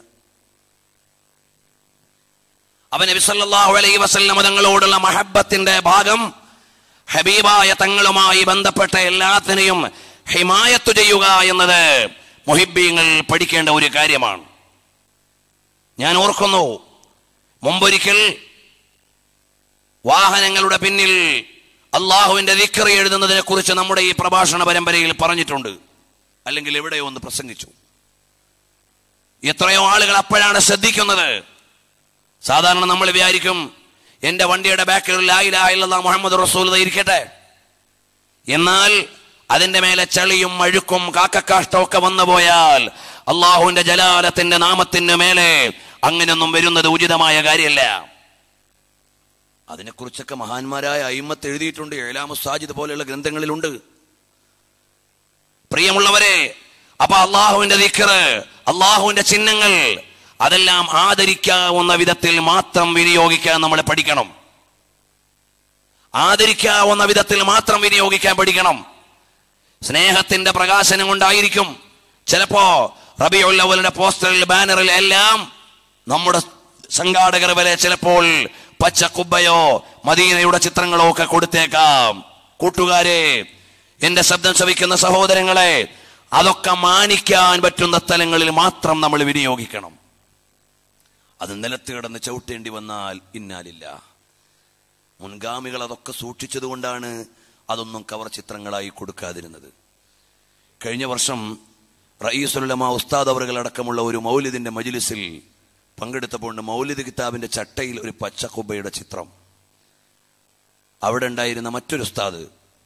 [SPEAKER 1] അവൻ നബി സല്ലല്ലാഹു അലൈഹി വസല്ലം തങ്ങളോടുള്ള മഹബത്തിന്റെ ഭാഗം ഹബീബായ തങ്ങളുമായി ബന്ധപ്പെട്ട എല്ലാത്തിനെയും ഹിമായത്തു ചെയ്യുക എന്നത് മുഹിബീങ്ങൾ പഠിക്കേണ്ട ഒരു കാര്യമാണ് ഞാൻ ഓർക്കുന്നു മുമ്പൊരിക്കൽ വാഹനങ്ങളുടെ പിന്നിൽ അള്ളാഹുവിന്റെ ദിക്കറി എഴുതുന്നതിനെ കുറിച്ച് നമ്മുടെ ഈ പ്രഭാഷണ പരമ്പരയിൽ പറഞ്ഞിട്ടുണ്ട് അല്ലെങ്കിൽ എവിടെയോ ഒന്ന് പ്രസംഗിച്ചു എത്രയോ ആളുകൾ അപ്പോഴാണ് ശ്രദ്ധിക്കുന്നത് സാധാരണ നമ്മൾ വിചാരിക്കും എന്റെ വണ്ടിയുടെ ബാക്കിൽ ലായിലായില്ല മുഹമ്മദ് റസൂൽ ഇരിക്കട്ടെ എന്നാൽ അതിന്റെ മേലെ ചളിയും അഴുക്കും കാക്കക്കാഷ്ടവും ഒക്കെ വന്നു പോയാൽ അള്ളാഹുവിന്റെ ജലാലത്തിന്റെ നാമത്തിന്റെ മേലെ അങ്ങനെയൊന്നും വരുന്നത് ഉചിതമായ കാര്യമല്ല അതിനെക്കുറിച്ചൊക്കെ മഹാന്മാരായ അയിമത്ത് എഴുതിയിട്ടുണ്ട് ഏലാമു സാജിദ് പോലെയുള്ള ഗ്രന്ഥങ്ങളിലുണ്ട് പ്രിയമുള്ളവരെ അപ്പൊ അള്ളാഹുവിന്റെ ദിക്കറ് അള്ളാഹുവിന്റെ ചിഹ്നങ്ങൾ അതെല്ലാം ആദരിക്കാവുന്ന വിധത്തിൽ മാത്രം വിനിയോഗിക്കാൻ നമ്മൾ പഠിക്കണം ആദരിക്കാവുന്ന വിധത്തിൽ മാത്രം വിനിയോഗിക്കാൻ പഠിക്കണം സ്നേഹത്തിന്റെ പ്രകാശനം കൊണ്ടായിരിക്കും ചിലപ്പോ റബിയുള്ളവരുടെ പോസ്റ്ററിൽ ബാനറിൽ എല്ലാം നമ്മുടെ സംഘാടകർ വരെ ചിലപ്പോൾ പച്ച കുബ്ബയോ മദീനയുടെ ചിത്രങ്ങളോ ഒക്കെ കൊടുത്തേക്കാം കൂട്ടുകാരെ എന്റെ ശബ്ദം ശ്രവിക്കുന്ന സഹോദരങ്ങളെ അതൊക്കെ മാനിക്കാൻ പറ്റുന്ന സ്ഥലങ്ങളിൽ മാത്രം നമ്മൾ വിനിയോഗിക്കണം അത് നിലത്ത് കിടന്ന് ചവിട്ടേണ്ടി വന്നാൽ ഇന്നാലില്ല മുൻഗാമികൾ അതൊക്കെ സൂക്ഷിച്ചത് കൊണ്ടാണ് അതൊന്നും കവർ ചിത്രങ്ങളായി കൊടുക്കാതിരുന്നത് കഴിഞ്ഞ വർഷം റയീസുലമ ഉസ്താദ് അവറുകൾ അടക്കമുള്ള ഒരു മൗലിദിന്റെ മജിലിസിൽ പങ്കെടുത്തപ്പോൾ മൗലിദ് കിതാബിന്റെ ചട്ടയിൽ ഒരു പച്ചക്കുബയുടെ ചിത്രം അവിടെ ഉണ്ടായിരുന്ന മറ്റൊരു ഉസ്താദ്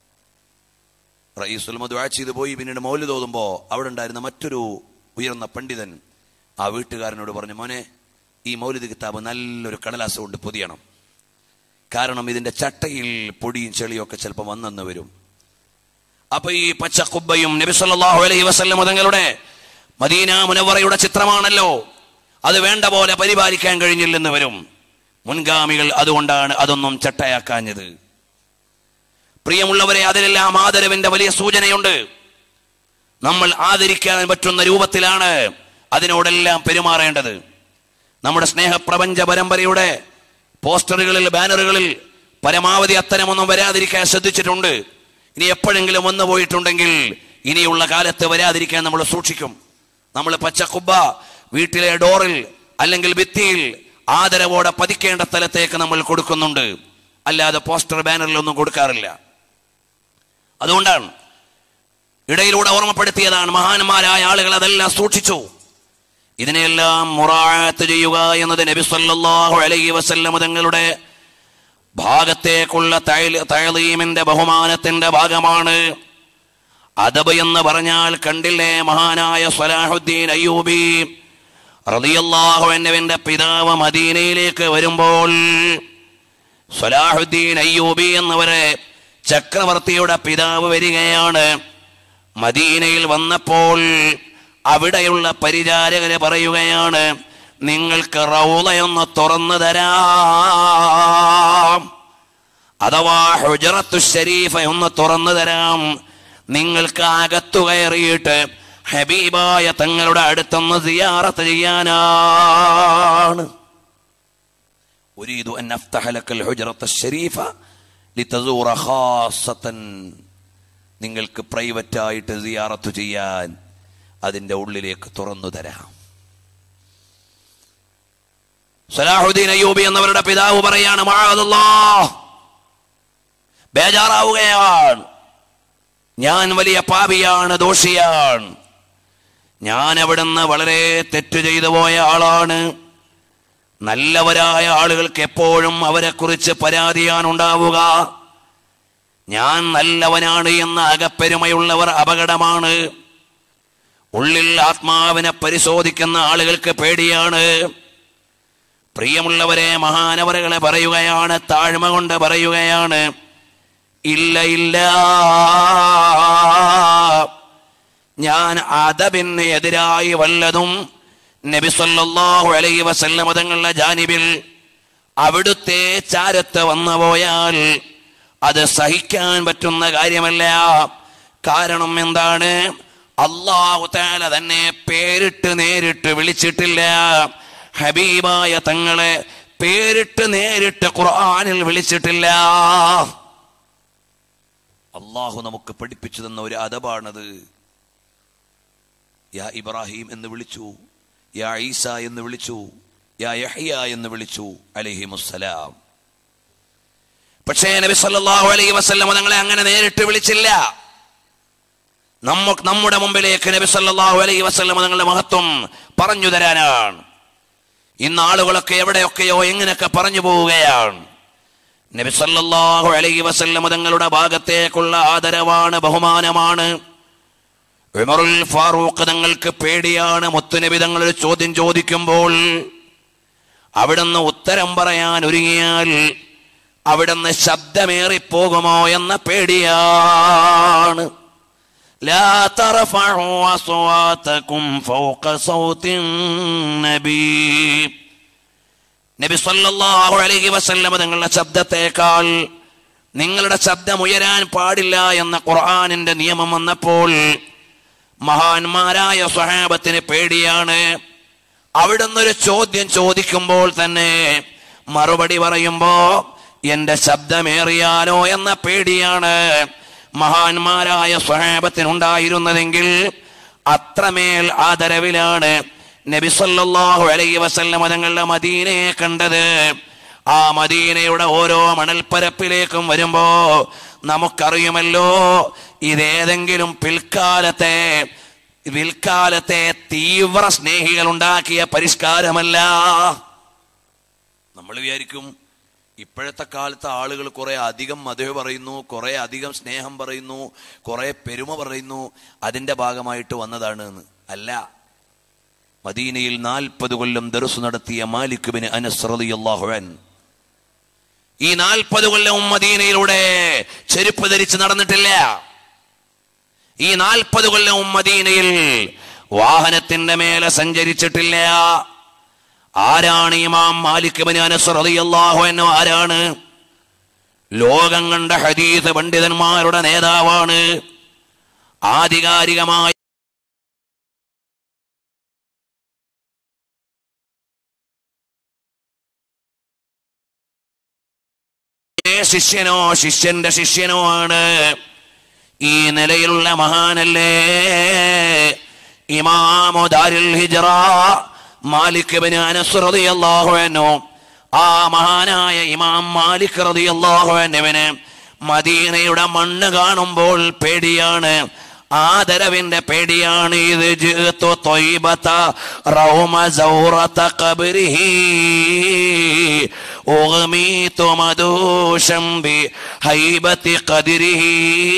[SPEAKER 1] റയീസുൽ മധു ചെയ്ത് പോയി പിന്നീട് മൗലിദ് ഓതുമ്പോ അവിടെ ഉണ്ടായിരുന്ന മറ്റൊരു ഉയർന്ന പണ്ഡിതൻ ആ വീട്ടുകാരനോട് പറഞ്ഞു മോനെ ഈ മൗലിദ് കിതാബ് നല്ലൊരു കടലാസ് കൊണ്ട് പൊതിയണം കാരണം ഇതിന്റെ ചട്ടയിൽ പൊടിയും ചെളിയും ഒക്കെ ചിലപ്പോൾ വന്നെന്ന് വരും അപ്പൊ ഈ പച്ച കുബ്ബയും നബി സല്ലല്ലാഹു അലൈഹി വസല്ലം തങ്ങളുടെ മദീന മുനവറയുടെ ചിത്രമാണല്ലോ അത് വേണ്ട പോലെ പരിപാലിക്കാൻ കഴിഞ്ഞില്ലെന്ന് വരും മുൻഗാമികൾ അതുകൊണ്ടാണ് അതൊന്നും ചട്ടയാക്കാഞ്ഞത് പ്രിയമുള്ളവരെ അതിലെല്ലാം ആദരവിന്റെ വലിയ സൂചനയുണ്ട് നമ്മൾ ആദരിക്കാൻ പറ്റുന്ന രൂപത്തിലാണ് അതിനോടെല്ലാം പെരുമാറേണ്ടത് നമ്മുടെ സ്നേഹപ്രപഞ്ച പരമ്പരയുടെ പോസ്റ്ററുകളിൽ ബാനറുകളിൽ പരമാവധി അത്തരമൊന്നും വരാതിരിക്കാൻ ശ്രദ്ധിച്ചിട്ടുണ്ട് ഇനി എപ്പോഴെങ്കിലും വന്നു പോയിട്ടുണ്ടെങ്കിൽ ഇനിയുള്ള കാലത്ത് വരാതിരിക്കാൻ നമ്മൾ സൂക്ഷിക്കും നമ്മൾ പച്ചക്കുബ്ബ വീട്ടിലെ ഡോറിൽ അല്ലെങ്കിൽ ഭിത്തിയിൽ ആദരവോടെ പതിക്കേണ്ട സ്ഥലത്തേക്ക് നമ്മൾ കൊടുക്കുന്നുണ്ട് അല്ലാതെ പോസ്റ്റർ ബാനറിലൊന്നും കൊടുക്കാറില്ല അതുകൊണ്ടാണ് ഇടയിലൂടെ ഓർമ്മപ്പെടുത്തിയതാണ് മഹാന്മാരായ ആളുകൾ അതെല്ലാം സൂക്ഷിച്ചു ഇതിനെല്ലാം മുറാത്ത് ചെയ്യുക എന്നത് നബി സല്ലല്ലാഹു അലൈഹി വസല്ലം തങ്ങളുടെ ഭാഗത്തേക്കുള്ള തൈല- തഴലീമിന്റെ ബഹുമാനത്തിന്റെ ഭാഗമാണ് അദബ് എന്ന് പറഞ്ഞാൽ കണ്ടില്ലേ മഹാനായ സ്വലാഹുദ്ദീൻ അയ്യൂബി റളിയല്ലാഹു അൻഹുവിന്റെ പിതാവ് മദീനയിലേക്ക് വരുമ്പോൾ സ്വലാഹുദ്ദീൻ അയ്യൂബി എന്നവരെ ചക്രവർത്തിയുടെ പിതാവ് വരികയാണ് മദീനയിൽ വന്നപ്പോൾ അവിടെയുള്ള പരിചാരകര് പറയുകയാണ് നിങ്ങൾക്ക് റൗളയൊന്ന് തുറന്നു തരാം അഥവാ ഹുജറത്തു ഷരീഫ ഒന്ന് തുറന്നു തരാം നിങ്ങൾക്ക് അകത്തു കയറിയിട്ട് ഹബീബായ തങ്ങളുടെ അടുത്തൊന്ന് സിയാറത്ത് ചെയ്യാനാണ് أريد أن أفتح لك الحجرة الشريفة لتزور خاصة നിങ്ങൾക്ക് പ്രൈവറ്റായിട്ട് സിയാറത്ത് ചെയ്യാൻ അതിൻ്റെ ഉള്ളിലേക്ക് തുറന്നു തരാം സലാഹുദ്ദീൻ അയ്യൂബി എന്നവരുടെ പിതാവ് പറയാണ് മഴതല്ലാ ബേജാറാവുകയാണ് ഞാൻ വലിയ പാപിയാണ് ദോഷിയാണ് ഞാൻ അവിടുന്ന് വളരെ തെറ്റ് ചെയ്തു പോയ ആളാണ് നല്ലവരായ ആളുകൾക്ക് എപ്പോഴും അവരെക്കുറിച്ച് പരാതിയാണുണ്ടാവുക ഞാൻ നല്ലവനാണ് എന്ന അകപ്പെരുമയുള്ളവർ അപകടമാണ് ഉള്ളിൽ ആത്മാവിനെ പരിശോധിക്കുന്ന ആളുകൾക്ക് പേടിയാണ് പ്രിയമുള്ളവരെ മഹാനവറുകളെ പറയുകയാണ് താഴ്മ കൊണ്ട് പറയുകയാണ് ഇല്ല ഇല്ല ഞാൻ അദബിന് എതിരായി വല്ലതും നബി സല്ലല്ലാഹു അലൈഹി വസല്ലമ തങ്ങളുടെ ജാനിബിൽ അവിടുത്തെ ചാരത്ത് വന്നു പോയാൽ അത് സഹിക്കാൻ പറ്റുന്ന കാര്യമല്ല കാരണം എന്താണ് അള്ളാഹു താല തന്നെ പേരിട്ട് നേരിട്ട് വിളിച്ചിട്ടില്ല ഹബീബായ തങ്ങളെ പേരിട്ട് നേരിട്ട് ഖുർആനിൽ വിളിച്ചിട്ടില്ല അള്ളാഹു നമുക്ക് പഠിപ്പിച്ചു തന്ന ഒരു അദബാണത് യാ ഇബ്രാഹിം എന്ന് വിളിച്ചു യാ ഈസ എന്ന് വിളിച്ചു യാ യഹ്യ എന്ന് വിളിച്ചു അലഹിമുസ്സലാം പക്ഷേ നബി സല്ലല്ലാഹു അലൈഹി വസല്ലം തങ്ങളെ അങ്ങനെ നേരിട്ട് വിളിച്ചില്ല നമ്മ നമ്മുടെ മുമ്പിലേക്ക് നബി സല്ലല്ലാഹു അലൈഹി വസല്ലം തങ്ങളുടെ മഹത്വം പറഞ്ഞു തരാനാണ് ഇന്ന് ആളുകളൊക്കെ എവിടെയൊക്കെയോ എങ്ങനെയൊക്കെ പറഞ്ഞു പോവുകയാണ് നബി സല്ലല്ലാഹു അലൈഹി വസല്ലം തങ്ങളുടെ ഭാഗത്തേക്കുള്ള ആദരവാണ് ബഹുമാനമാണ് ഉമറുൽ ഫാറൂഖ് തങ്ങൾക്ക് പേടിയാണ് മുത്തുനബി തങ്ങൾ ഒരു ചോദ്യം ചോദിക്കുമ്പോൾ അവിടുന്ന് ഉത്തരം പറയാൻ ഒരുങ്ങിയാൽ അവിടുന്ന് ശബ്ദമേറിപ്പോകുമോ എന്ന പേടിയാണ് لا ترفعوا أصواتكم فوق صوت النبي നബി സല്ലല്ലാഹു അലൈഹി വസല്ലമ തങ്ങളുടെ ശബ്ദത്തേക്കാൾ നിങ്ങളുടെ ശബ്ദം ഉയരാൻ പാടില്ല എന്ന ഖുർആനിന്റെ നിയമം വന്നപ്പോൾ മഹാന്മാരായ സ്വഹാബത്തിന് പേടിയാണ് അവിടുന്ന് ഒരു ചോദ്യം ചോദിക്കുമ്പോൾ തന്നെ മറുപടി പറയുമ്പോ എന്റെ ശബ്ദമേറിയാലോ എന്ന പേടിയാണ് മഹാന്മാരായ സ്വഹാബത്തിനുണ്ടായിരുന്നതെങ്കിൽ അത്രമേൽ ആദരവിലാണ് നബി സല്ലല്ലാഹു അലൈഹി വസല്ലമ തങ്ങളുടെ മദീനയെ കണ്ടത് ആ മദീനയുടെ ഓരോ മണൽപ്പരപ്പിലേക്കും വരുമ്പോ നമുക്കറിയുമല്ലോ ഇതേതെങ്കിലും പിൽക്കാലത്തെ പിൽക്കാലത്തെ തീവ്ര സ്നേഹികൾ ഉണ്ടാക്കിയ പരിഷ്കാരമല്ല നമ്മൾ വിചാരിക്കും ഇപ്പോഴത്തെ കാലത്ത് ആളുകൾ കുറെ അധികം മധു പറയുന്നു കുറെ അധികം സ്നേഹം പറയുന്നു കുറെ പെരുമ പറയുന്നു അതിന്റെ ഭാഗമായിട്ട് വന്നതാണ് എന്ന് അല്ല മദീനയിൽ നാൽപ്പത് കൊല്ലം ദർസ് നടത്തിയ മാലിക് ബിൻ അനസ് റളിയല്ലാഹു അൻ ഈ നാൽപ്പത് കൊല്ലവും മദീനയിലൂടെ ചെരുപ്പ് ധരിച്ച് നടന്നിട്ടില്ല ഈ നാൽപ്പത് കൊല്ലവും മദീനയിൽ വാഹനത്തിന്റെ മേലെ സഞ്ചരിച്ചിട്ടില്ല ആരാണ് ഇമാം മാലിക് ബിൻ അനസ് റളിയല്ലാഹു അൻഹു ആരാണ് ലോകം കണ്ട ഹദീസ് പണ്ഡിതന്മാരുടെ നേതാവാണ് ആധികാരികമായി ശിഷ്യനോ ശിഷ്യന്റെ ശിഷ്യനോ ആണ് ഈ നിലയിലുള്ള മഹാനല്ലേ ഇമാമു ദാരുൽ ഹിജ്റ മാലിക് ഇബ്നു അനസ് റളിയല്ലാഹു അൻഹു ആ മഹാനായ ഇമാം മാലിക് റളിയല്ലാഹു അൻഹുവിന് മദീനയുടെ മണ്ണ് കാണുമ്പോൾ പേടിയാണ് ആദരവിന്റെ പേടിയാണ് ഇത് ജിഅ്തു ത്വയ്ബത റൗമ സൗറത ഖബ്രിഹി ഉഗ്മീതു മദൂശം ബി ഹൈബതി ഖദ്രിഹി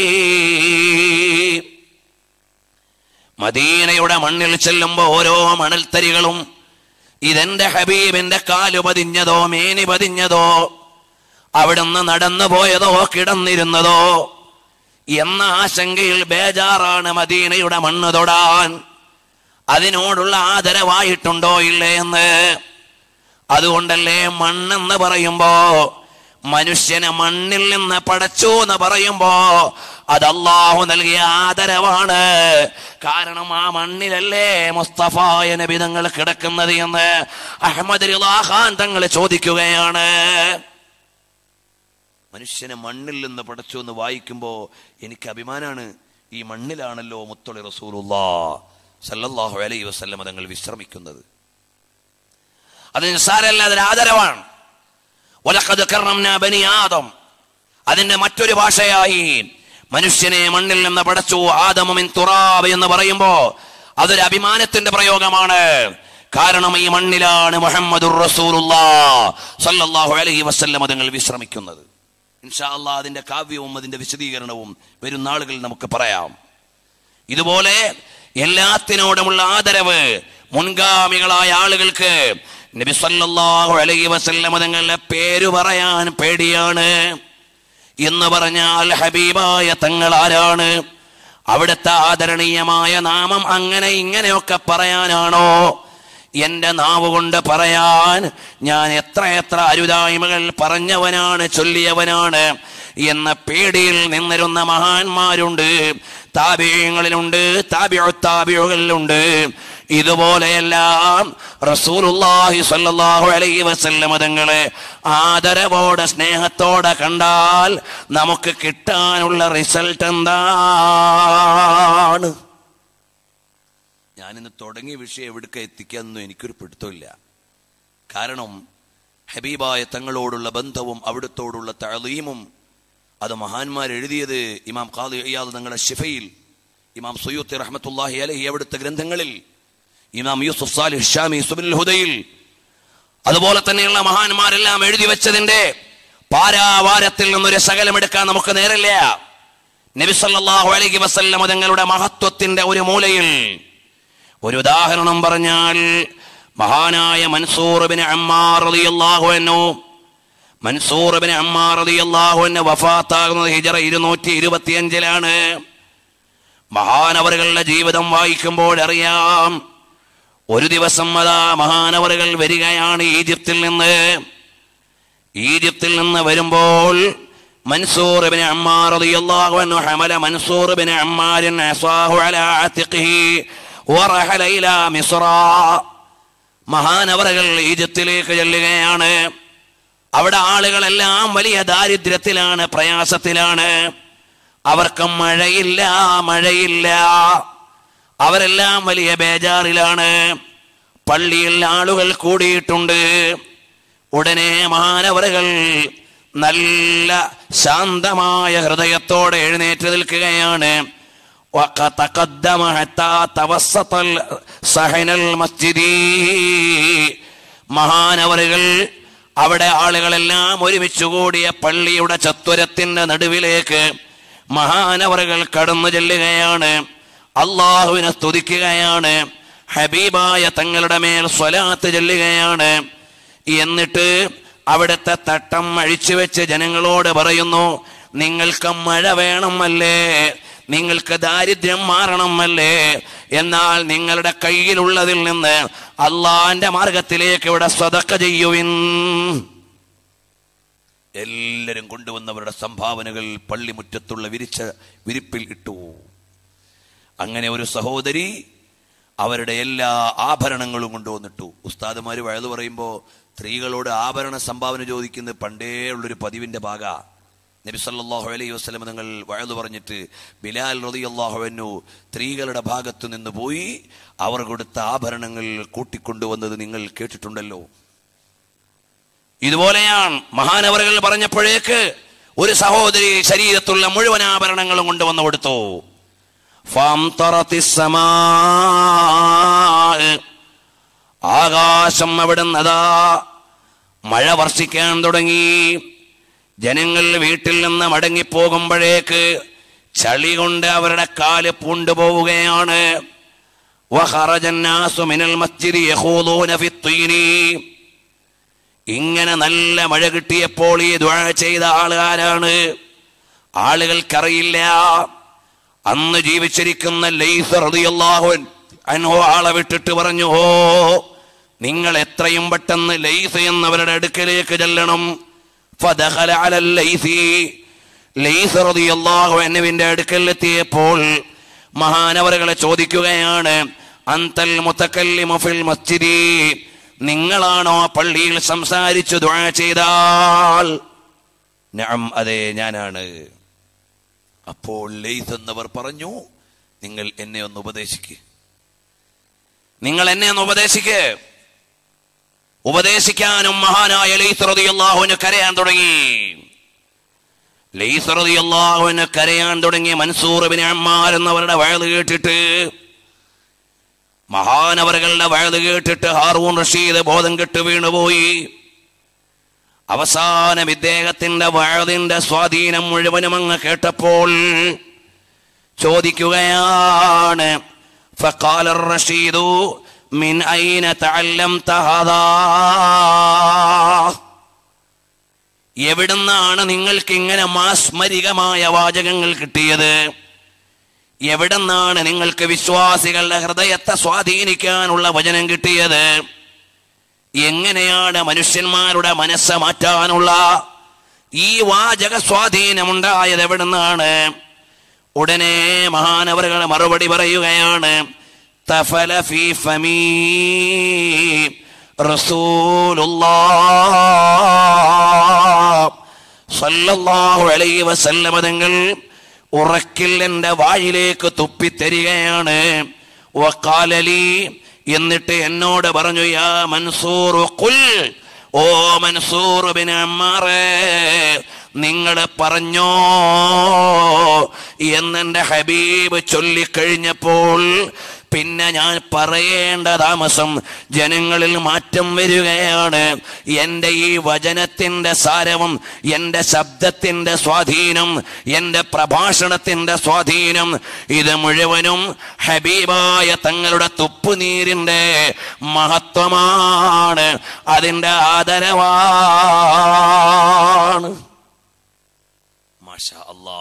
[SPEAKER 1] മദീനയുടെ മണ്ണിൽ ചെല്ലുമ്പോ ഓരോ മണൽത്തരികളും ഇതെന്റെ ഹബീബിന്റെ കാലു പതിഞ്ഞതോ മേനി പതിഞ്ഞതോ അവിടുന്ന് നടന്നു പോയതോ കിടന്നിരുന്നതോ എന്ന ആശങ്കയിൽ ബേജാറാണ് മദീനയുടെ മണ്ണ് തൊടാൻ അതിനോടുള്ള ആദരവായിട്ടുണ്ടോ ഇല്ലേ എന്ന് അതുകൊണ്ടല്ലേ മണ്ണെന്ന് പറയുമ്പോ മനുഷ്യനെ മണ്ണിൽ നിന്ന് പടച്ചു എന്ന് പറയുമ്പോ അത് അള്ളാഹു നൽകിയ ആദരവാണ് കാരണം ആ മണ്ണിലല്ലേ മുസ്തഫായ നബി തങ്ങൾ കിടക്കുന്നത് എന്ന് അഹമ്മദ് ഖാൻ തങ്ങൾ ചോദിക്കുകയാണ് മനുഷ്യനെ മണ്ണിൽ നിന്ന് പടച്ചു എന്ന് വായിക്കുമ്പോ എനിക്ക് അഭിമാനാണ് ഈ മണ്ണിലാണല്ലോ മുത്തൊളി റസൂലുള്ളാ സല്ലല്ലാഹു അലൈഹി വസല്ലമ തങ്ങൾ വിശ്രമിക്കുന്നത് അത് നിസ്സാരല്ല അതൊരു ആദരവാണ് വലഖദ് കറംനാ ബനി ആദം അതിന്റെ മറ്റൊരു ഭാഷയായി മനുഷ്യനെ മണ്ണിൽ നിന്ന് പടച്ചു ആദമിൻ തുറാബ് എന്ന് പറയുമ്പോ അതൊരു അഭിമാനത്തിന്റെ പ്രയോഗമാണ് കാരണം ഈ മണ്ണിലാണ് മുഹമ്മദുർ റസൂലുള്ളാ സല്ലല്ലാഹു അലൈഹി വസല്ലം തങ്ങൾ വിശ്രമിക്കുന്നത് ഇൻഷാ അല്ലാ അതിന്റെ കാവ്യവും അതിന്റെ വിശദീകരണവും വരും നാളുകളിൽ നമുക്ക് പറയാം ഇതുപോലെ എല്ലാത്തിനോടുമുള്ള ആദരവ് മുൻഗാമികളായ ആളുകൾക്ക് നബി സല്ലല്ലാഹു അലൈഹി വസല്ലം തങ്ങളുടെ പേര് പറയാൻ പേടിയാണ് എന്ന് പറഞ്ഞാൽ ഹബീബായ തങ്ങൾ ആരാണ് അവിടുത്തെ ആദരണീയമായ നാമം അങ്ങനെ ഇങ്ങനെയൊക്കെ പറയാനാണോ എന്റെ നാവ് കൊണ്ട് പറയാൻ ഞാൻ എത്ര എത്ര അരുതായ്മകൾ പറഞ്ഞവനാണ് ചൊല്ലിയവനാണ് എന്ന പേടിയിൽ നിന്നിരുന്ന മഹാന്മാരുണ്ട് താപിയങ്ങളിലുണ്ട് താപിയോ താപിയുകളിലുണ്ട് ഇതുപോലെയെല്ലാം റസൂലുള്ളാഹി സ്വല്ലല്ലാഹു അലൈഹി വസല്ലമ തങ്ങളെ ആദരവോടെ സ്നേഹത്തോടെ കണ്ടാൽ നമുക്ക് കിട്ടാനുള്ള റിസൾട്ട് എന്താണ് ഞാനിന്ന് തുടങ്ങിയ വിഷയം എവിടേക്ക് എത്തിക്കാമെന്നും എനിക്കൊരു പിടുത്തമില്ല കാരണം ഹബീബായ തങ്ങളോടുള്ള ബന്ധവും അവിടുത്തോടുള്ള തളീമും അത് മഹാന്മാർ എഴുതിയത് ഇമാം ഖാദി അയ്യാദ് തങ്ങളുടെ ഷിഫയിൽ ഇമാം സുയൂത്തി റഹ്മത്തുല്ലാഹി അലഹി അവിടുത്തെ ഗ്രന്ഥങ്ങളിൽ ഇമാം യൂസുഫ് സാലിഹ് ഷാമി സുബിൽ ഹുദയിൽ അതുപോലെ തന്നെയുള്ള മഹാന്മാരെല്ലാം എഴുതി വെച്ചതിന്റെ പാരാവാരത്തിൽ നിന്നൊരു ശകലം എടുക്കാൻ നമുക്ക് നേരില്ല നബി സല്ലല്ലാഹു അലൈഹി വസല്ലം തങ്ങളുടെ മഹത്വത്തിന്റെ ഒരു മൂലയിൽ ഒരു ഉദാഹരണം പറഞ്ഞാൽ മഹാനായ മൻസൂർ ബിൻ അമ്മാർ റളിയല്ലാഹു അൻഹു മൻസൂർ ബിൻ അമ്മാർ റളിയല്ലാഹു അൻഹു വഫാത്താകുന്നത് ഹിജറ ഇരുന്നൂറ്റി ഇരുപത്തിയഞ്ചിലാണ് മഹാനവറുകളുടെ ജീവിതം വായിക്കുമ്പോൾ അറിയാം ഒരു ദിവസം അതാ മഹാനവറുകൾ വരികയാണ് ഈജിപ്തിൽ നിന്ന് ഈജിപ്തിൽ നിന്ന് വരുമ്പോൾ മൻസൂർ ബിൻ അമ്മാർ റളിയല്ലാഹു അൻഹു ഹമല മൻസൂർ ബിൻ അമ്മാരിൻ അസാഹു അലാ അതിഖിഹി വറഹല ഇലാ മിസ്റ മഹാനവറുകൾ ഈജിപ്തിലേക്ക് ചെല്ലുകയാണ് അവിടെ ആളുകളെല്ലാം വലിയ ദാരിദ്ര്യത്തിലാണ് പ്രയാസത്തിലാണ് അവർക്ക് മഴയില്ല മഴയില്ല അവരെല്ലാം വലിയ ബേജാറിലാണ് പള്ളിയിൽ ആളുകൾ കൂടിയിട്ടുണ്ട് ഉടനെ മഹാനവറുകൾ നല്ല ശാന്തമായ ഹൃദയത്തോടെ എഴുന്നേറ്റ് നിൽക്കുകയാണ് وتقدم حتى توسط صحن المسجد മഹാനവറുകൾ അവിടെ ആളുകളെല്ലാം ഒരുമിച്ച് കൂടിയ പള്ളിയുടെ ചത്വരത്തിന്റെ നടുവിലേക്ക് മഹാനവറുകൾ കടന്നു ചെല്ലുകയാണ് അള്ളാഹുവിനെ സ്തുതിക്കുകയാണ് ഹബീബായ തങ്ങളുടെ മേൽ സ്വലാത്ത് ചെല്ലുകയാണ് എന്നിട്ട് അവിടുത്തെ തട്ടം അഴിച്ചു വെച്ച് ജനങ്ങളോട് പറയുന്നു നിങ്ങൾക്ക് മഴ വേണമല്ലേ നിങ്ങൾക്ക് ദാരിദ്ര്യം മാറണമല്ലേ എന്നാൽ നിങ്ങളുടെ കയ്യിലുള്ളതിൽ നിന്ന് അള്ളാന്റെ മാർഗത്തിലേക്ക് ഇവിടെ സ്വതക്ക ചെയ്യുവിൻ എല്ലാരും കൊണ്ടുവന്നവരുടെ സംഭാവനകൾ പള്ളിമുറ്റത്തുള്ള വിരിച്ച വിരിപ്പിൽ ഇട്ടു അങ്ങനെ ഒരു സഹോദരി അവരുടെ എല്ലാ ആഭരണങ്ങളും കൊണ്ടുവന്നിട്ടു ഉസ്താദുമാര് വയത് പറയുമ്പോൾ സ്ത്രീകളോട് ആഭരണ സംഭാവന ചോദിക്കുന്നത് പണ്ടേ ഉള്ളൊരു പതിവിന്റെ ഭാഗ നബി സല്ലല്ലാഹു അലൈഹി വസല്ലം നിങ്ങൾ വഴുതു പറഞ്ഞിട്ട് ബിലാൽ റളിയല്ലാഹു അൻഹു സ്ത്രീകളുടെ ഭാഗത്തു നിന്ന് പോയി അവർ കൊടുത്ത ആഭരണങ്ങൾ കൂട്ടിക്കൊണ്ടുവന്നത് നിങ്ങൾ കേട്ടിട്ടുണ്ടല്ലോ ഇതുപോലെയാണ് മഹാനവറുകൾ പറഞ്ഞപ്പോഴേക്ക് ഒരു സഹോദരി ശരീരത്തുള്ള മുഴുവൻ ആഭരണങ്ങളും കൊണ്ടുവന്നു കൊടുത്തു ഫാംതറത്തി സമാ ആകാശം അവിടുന്നതാ മഴ വർഷിക്കാൻ തുടങ്ങി ജനങ്ങൾ വീട്ടിൽ നിന്ന് മടങ്ങിപ്പോകുമ്പോഴേക്ക് ചളി കൊണ്ട് അവരുടെ കാല് പൂണ്ടുപോവുകയാണ് വഖറജന്നാസു മിനൽ മസ്ജിദി യഖൂദൂന ഫിത്തീനി ഇങ്ങനെ നല്ല മഴ കിട്ടിയപ്പോൾ ഈ ദ്വാ ചെയ്ത ആളുകാരാണ് ആളുകൾക്കറിയില്ല അന്ന് ജീവിച്ചിരിക്കുന്ന ലൈസർ റളിയല്ലാഹു അൻഹു ആളെ വിട്ടിട്ട് പറഞ്ഞു ഓ നിങ്ങൾ എത്രയും പെട്ടെന്ന് ലൈസ് എന്നവരുടെ അടുക്കലേക്ക് ചെല്ലണം ഫദഖല അലൽ ലൈസി ലൈസ് റളിയല്ലാഹു അൻഹുവിന്റെ അടുക്കൽ എത്തിയപ്പോൾ മഹാനവറുകളെ ചോദിക്കുകയാണ് അന്തൽ മുതക്കല്ലിമു ഫിൽ മസ്ജിദി നിങ്ങളാണോ പള്ളിയിൽ സംസാരിച്ചു ദുആ ചെയ്താൽ നഅം അതെ ഞാനാണ് അപ്പോൾ ലൈസ് എന്നവർ പറഞ്ഞു നിങ്ങൾ എന്നെ ഒന്ന് ഉപദേശിക്ക് നിങ്ങൾ എന്നെ ഒന്ന് ഉപദേശിക്ക് ഉപദേശിക്കാനും മഹാനായ ലൈസ് റളിയല്ലാഹുവിന് കരയാൻ തുടങ്ങി ലൈസ് റളിയല്ലാഹുവിന് കരയാൻ തുടങ്ങി മൻസൂർ ബിൻ അമ്മാർ എന്നവരുടെ വയത് കേട്ടിട്ട് മഹാനവറുകളുടെ വയത് കേട്ടിട്ട് ഹാറൂൺ റഷീദ് ബോധം കെട്ട് വീണുപോയി അവസാനം ഇദ്ദേഹത്തിന്റെ വഴതിന്റെ സ്വാധീനം മുഴുവനും അങ്ങ് കേട്ടപ്പോൾ ചോദിക്കുകയാണ് فقال الرشيد من أين تعلمت هذا എവിടുന്നാണ് നിങ്ങൾക്ക് ഇങ്ങനെ മാസ്മരികമായ വാചകങ്ങൾ കിട്ടിയത് എവിടുന്നാണ് നിങ്ങൾക്ക് വിശ്വാസികളുടെ ഹൃദയത്തെ സ്വാധീനിക്കാനുള്ള വചനം കിട്ടിയത് എങ്ങനെയാണ് മനുഷ്യന്മാരുടെ മനസ്സ് മാറ്റാനുള്ള ഈ വാചക സ്വാധീനമുണ്ടായത് എവിടുന്നാണ് ഉടനെ മഹാനവറുകൾ മറുപടി പറയുകയാണ് തഫല ഫീ ഫമീ റസൂലുള്ളാഹ് സല്ലല്ലാഹു അലൈഹി വസല്ലമ തങ്ങൾ ഉറക്കിൽ എൻ്റെ വായിലേക്ക് തുപ്പിത്തരികയാണ് വക്കാലലി എന്നിട്ട് എന്നോട് പറഞ്ഞു യാ മൻസൂർ ഖുൽ ഓ മൻസൂർ ബിൻ അമ്മാറേ നിങ്ങൾ പറഞ്ഞോ എന്നെന്റെ ഹബീബ് ചൊല്ലിക്കഴിഞ്ഞപ്പോൾ പിന്നെ ഞാൻ പറയേണ്ട താമസം ജനങ്ങളിൽ മാറ്റം വരികയാണ് എൻ്റെ ഈ വചനത്തിൻ്റെ സാരവും എൻ്റെ ശബ്ദത്തിൻ്റെ സ്വാധീനം എൻ്റെ പ്രഭാഷണത്തിൻ്റെ സ്വാധീനം ഇത് മുഴുവനും ഹബീബായ തങ്ങളുടെ തുപ്പുനീരിൻ്റെ മഹത്വമാണ് അതിൻ്റെ ആദരവാണ് മാഷാ അല്ലാ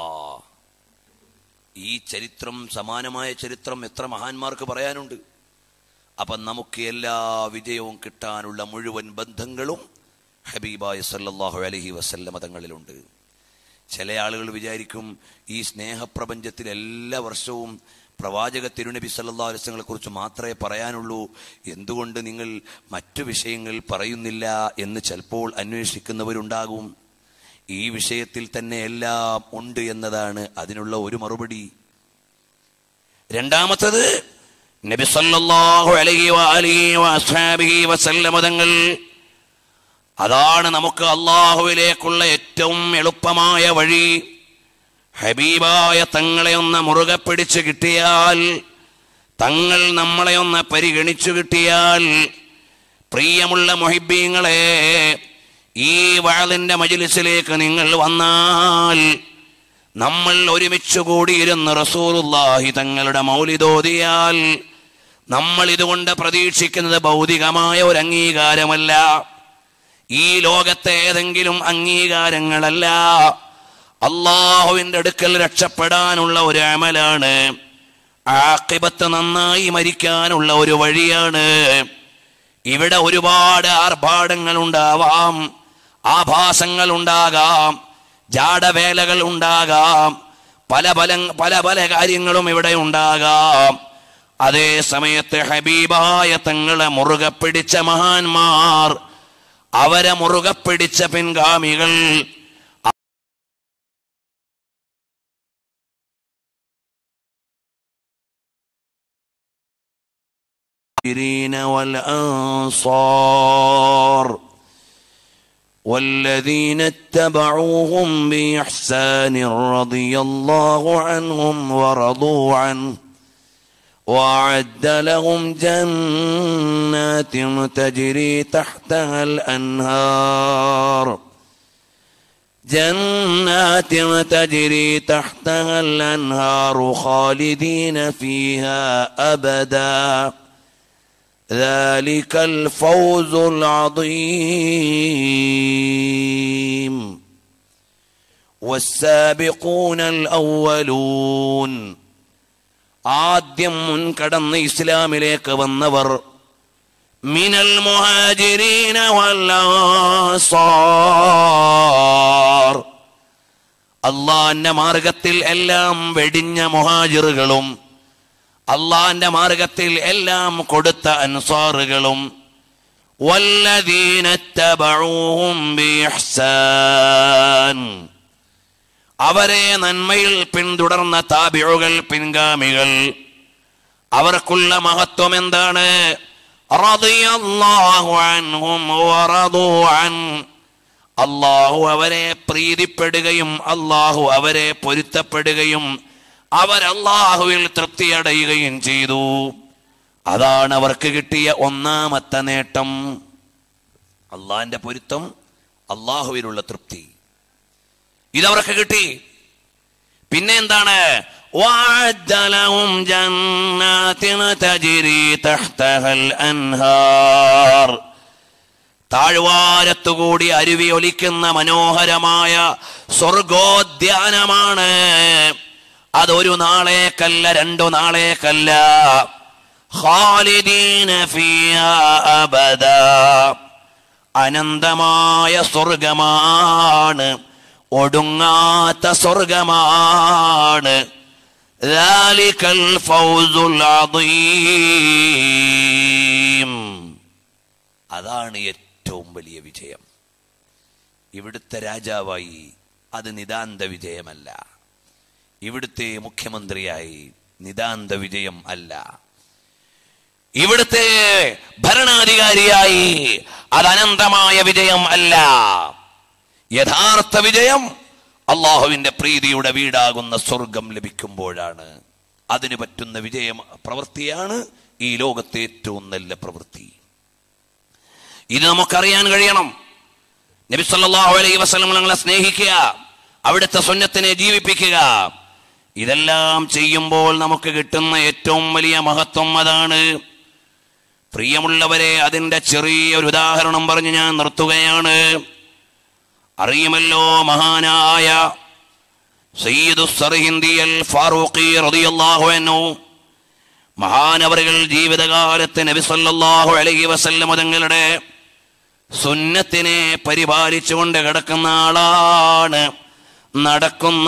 [SPEAKER 1] ഈ ചരിത്രം സമാനമായ ചരിത്രം എത്ര മഹാന്മാർക്ക് പറയാനുണ്ട് അപ്പം നമുക്ക് എല്ലാ വിജയവും കിട്ടാനുള്ള മുഴുവൻ ബന്ധങ്ങളും ഹബീബായ സല്ലല്ലാഹു അലൈഹി വസല്ലമ തങ്ങളിലുണ്ട് ചില ആളുകൾ വിചാരിക്കും ഈ സ്നേഹപ്രപഞ്ചത്തിൽ എല്ലാ വർഷവും പ്രവാചക തിരുനബി സല്ലാ അലൈഹി കുറിച്ച് മാത്രമേ പറയാനുള്ളൂ എന്തുകൊണ്ട് നിങ്ങൾ മറ്റു വിഷയങ്ങൾ പറയുന്നില്ല എന്ന് ചിലപ്പോൾ അന്വേഷിക്കുന്നവരുണ്ടാകും ഈ വിഷയത്തിൽ തന്നെ എല്ലാം ഉണ്ട് എന്നതാണ് അതിനുള്ള ഒരു മറുപടി രണ്ടാമത്തത് നബി സല്ലല്ലാഹു അലൈഹി വഅലിഹി വഅസ്ഹാബിഹി വസല്ലമ തങ്ങൾ അതാണ് നമുക്ക് അള്ളാഹുവിലേക്കുള്ള ഏറ്റവും എളുപ്പമായ വഴി ഹബീബായ തങ്ങളെ ഒന്ന് മുറുകെ പിടിച്ച് കിട്ടിയാൽ തങ്ങൾ നമ്മളെ ഒന്ന് പരിഗണിച്ചു കിട്ടിയാൽ പ്രിയമുള്ള മൊഹിബീങ്ങളെ ഈ വാളിന്റെ മജിലിസിലേക്ക് നിങ്ങൾ വന്നാൽ നമ്മൾ ഒരുമിച്ച് കൂടിയിരുന്ന് റസൂലുള്ളാഹി തങ്ങളുടെ മൗലിതോതിയാൽ നമ്മൾ ഇതുകൊണ്ട് പ്രതീക്ഷിക്കുന്നത് ഭൗതികമായ ഒരു അംഗീകാരമല്ല ഈ ലോകത്തെ ഏതെങ്കിലും അംഗീകാരങ്ങളല്ല അള്ളാഹുവിന്റെ അടുക്കൽ രക്ഷപ്പെടാനുള്ള ഒരു അമലാണ് ആക്കിബത്ത് നന്നായി മരിക്കാനുള്ള ഒരു വഴിയാണ് ഇവിടെ ഒരുപാട് ആർഭാടങ്ങൾ ഉണ്ടാവാം ആഭാസങ്ങൾ ഉണ്ടാകാം ജാടവേലകൾ ഉണ്ടാകാം പല പല പല പല കാര്യങ്ങളും ഇവിടെ ഉണ്ടാകാം അതേ സമയത്ത് ഹബീബായ തങ്ങളെ മുറുകെ പിടിച്ച മഹാന്മാർ അവരെ മുറുകെ പിടിച്ച പിൻഗാമികൾ المهاجرين والأنصار والذين اتبعوهم بإحسان رضي الله عنهم ورضوا عنه وأعد لهم جنات تجري تحتها الأنهار جنات تجري تحتها الأنهار خالدين فيها أبدا ذلك الفوز العظيم والسابقون الأولون ആദ്യം മുൻകടന്ന് ഇസ്ലാമിലേക്ക് വന്നവർ മിനൽ മുഹാജിരീന വല്ലാസാർ അള്ളാന്റെ മാർഗത്തിൽ എല്ലാം വെടിഞ്ഞ മുഹാജിറുകളും അള്ളാന്റെ മാർഗത്തിൽ എല്ലാം കൊടുത്ത അൻസാറുകളും വല്ലദീനത്തബഊഹും ബിഇഹ്സാൻ അവരെ നന്മയിൽ പിന്തുടർന്ന താബിഴുകൾ പിൻഗാമികൾ അവർക്കുള്ള മഹത്വം എന്താണ് റളിയല്ലാഹു അൻഹും വറദൂ അൻ അള്ളാഹു അവരെ പ്രീതിപ്പെടുകയും അള്ളാഹു അവരെ പൊരുത്തപ്പെടുകയും അവർ അള്ളാഹുവിൽ തൃപ്തിയടയുകയും ചെയ്തു അതാണ് അവർക്ക് കിട്ടിയ ഒന്നാമത്തെ നേട്ടം അള്ളാഹിന്റെ പൊരുത്തം അള്ളാഹുവിലുള്ള തൃപ്തി ഇതവർക്ക് കിട്ടി പിന്നെ എന്താണ് وأعد لهم جنات تجري تحتها الأنهار താഴ്വാരത്തുകൂടി അരുവി ഒലിക്കുന്ന മനോഹരമായ സ്വർഗോദ്യാനമാണ് അതൊരു നാളേക്കല്ല രണ്ടു നാളേക്കല്ല ഖാലിദീന ഫിയാ അബദ അനന്തമായ സ്വർഗമാണ് ഒടുങ്ങാത്ത സ്വർഗമാണ് ذلك الفوز العظيم അതാണ് ഏറ്റവും വലിയ വിജയം ഇവിടുത്തെ രാജാവായി അത് നിതാന്ത വിജയമല്ല ഇവിടുത്തെ മുഖ്യമന്ത്രിയായി നിതാന്ത വിജയം അല്ല ഇവിടുത്തെ ഭരണാധികാരിയായി അത് അനന്തമായ വിജയം അല്ല യഥാർത്ഥ വിജയം അള്ളാഹുവിന്റെ പ്രീതിയുടെ വീടാകുന്ന സ്വർഗം ലഭിക്കുമ്പോഴാണ് അതിന് പറ്റുന്ന വിജയം പ്രവൃത്തിയാണ് ഈ ലോകത്തെ ഏറ്റവും നല്ല പ്രവൃത്തി ഇത് നമുക്കറിയാൻ കഴിയണം നബി സല്ലല്ലാഹു അലൈഹി വസല്ലം ഞങ്ങളെ സ്നേഹിക്കുക അവിടുത്തെ സുന്നത്തിനെ ജീവിപ്പിക്കുക ഇതെല്ലാം ചെയ്യുമ്പോൾ നമുക്ക് കിട്ടുന്ന ഏറ്റവും വലിയ മഹത്വം അതാണ് പ്രിയമുള്ളവരെ അതിന്റെ ചെറിയൊരു ഉദാഹരണം പറഞ്ഞ് ഞാൻ നിർത്തുകയാണ് അറിയുമല്ലോ മഹാനായ സയ്യിദു സർഹിന്ദിയൽ ഫാറൂഖി റളിയല്ലാഹു അൻഹു മഹാനവറുകൾ ജീവിതകാലത്ത് നബി സല്ലല്ലാഹു അലൈഹി വസല്ലം തങ്ങളുടെ സുന്നത്തിനെ പരിപാലിച്ചുകൊണ്ട് കിടക്കുന്ന ആളാണ് നടക്കുന്ന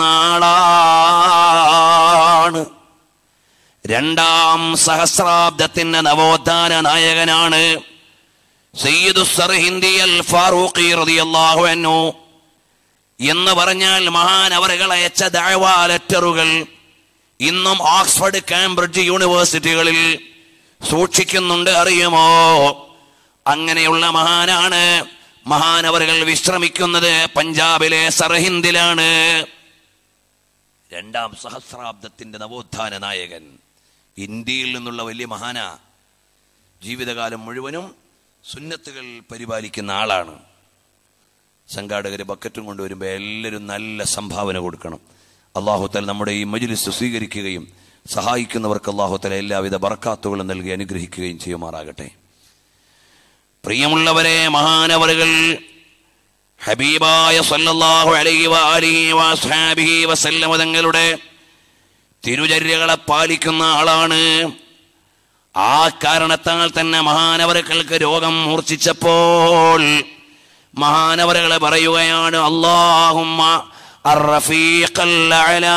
[SPEAKER 1] ആളാണ് രണ്ടാം സഹസ്രാബ്ദത്തിന്റെ നവോത്ഥാന നായകനാണ് സയ്യിദു സർഹിന്ദിയൽ ഫാറൂഖി റളിയല്ലാഹു അൻഹു എന്ന് പറഞ്ഞാൽ മഹാൻ അവരുകൾ അയച്ച ദഅവാ ലെറ്ററുകൾ ഇന്നും ഓക്സ്ഫോർഡ് കാംബ്രിഡ്ജ് യൂണിവേഴ്സിറ്റികളിൽ സൂക്ഷിക്കുന്നുണ്ട് അറിയുമോ അങ്ങനെയുള്ള മഹാനാണ് മഹാനവറുകൾ വിശ്രമിക്കുന്നത് പഞ്ചാബിലെ സർഹിന്ദിലാണ് രണ്ടാം സഹസ്രാബ്ദത്തിന്റെ നവോത്ഥാന നായകൻ ഇന്ത്യയിൽ നിന്നുള്ള വലിയ മഹാന ജീവിതകാലം മുഴുവനും സുന്നത്തുകൾ പരിപാലിക്കുന്ന ആളാണ് സംഘാടകർ ബക്കറ്റും കൊണ്ടുവരുമ്പോൾ എല്ലാവരും നല്ല സംഭാവന കൊടുക്കണം അള്ളാഹുത്തൽ നമ്മുടെ ഈ മജ്ലിസ് സ്വീകരിക്കുകയും സഹായിക്കുന്നവർക്ക് അള്ളാഹുത്തല എല്ലാവിധ ബർക്കാത്തുകളും നൽകി അനുഗ്രഹിക്കുകയും ചെയ്യുമാറാകട്ടെ പ്രിയമുള്ളവരെ മഹാനവറുകൾ ഹബീബായ സല്ലല്ലാഹു അലൈഹി വആലിഹി വസ്ഹാബിഹി വസല്ലമ തങ്ങളുടെ തിരുചര്യകളെ പാലിക്കുന്ന ആളാണ് ആ കാരണത്താൽ തന്നെ മഹാനവറുകൾക്ക് രോഗം മൂർച്ഛിച്ചപ്പോൾ മഹാനവറുകളെ പറയുകയാണ് അള്ളാഹുമ്മ الرفيق الأعلى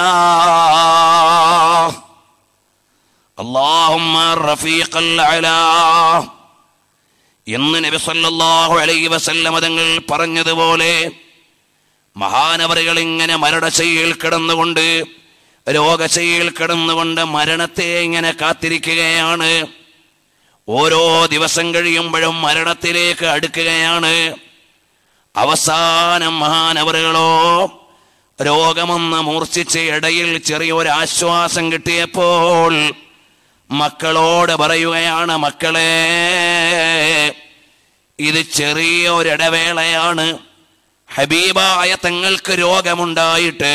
[SPEAKER 1] اللهم الرفيق الأعلى എന്ന് നബി സല്ലല്ലാഹു അലൈഹി വസല്ലമ തങ്ങൾ പറഞ്ഞതുപോലെ മഹാനവറുകൾ ഇങ്ങനെ മരണശയ്യയിൽ കിടന്നുകൊണ്ട് രോഗശയ്യയിൽ കിടന്നുകൊണ്ട് മരണത്തെ ഇങ്ങനെ കാത്തിരിക്കുകയാണ് ഓരോ ദിവസം കഴിയുമ്പോഴും മരണത്തിലേക്ക് അടുക്കുകയാണ് അവസാനം മഹാനവറുകളോ രോഗമൊന്ന് മൂർച്ഛിച്ച് ഇടയിൽ ചെറിയൊരു ആശ്വാസം കിട്ടിയപ്പോൾ മക്കളോട് പറയുകയാണ് മക്കളെ ഇത് ചെറിയ ഒരിടവേളയാണ് ഹബീബായ തങ്ങൾക്ക് രോഗമുണ്ടായിട്ട്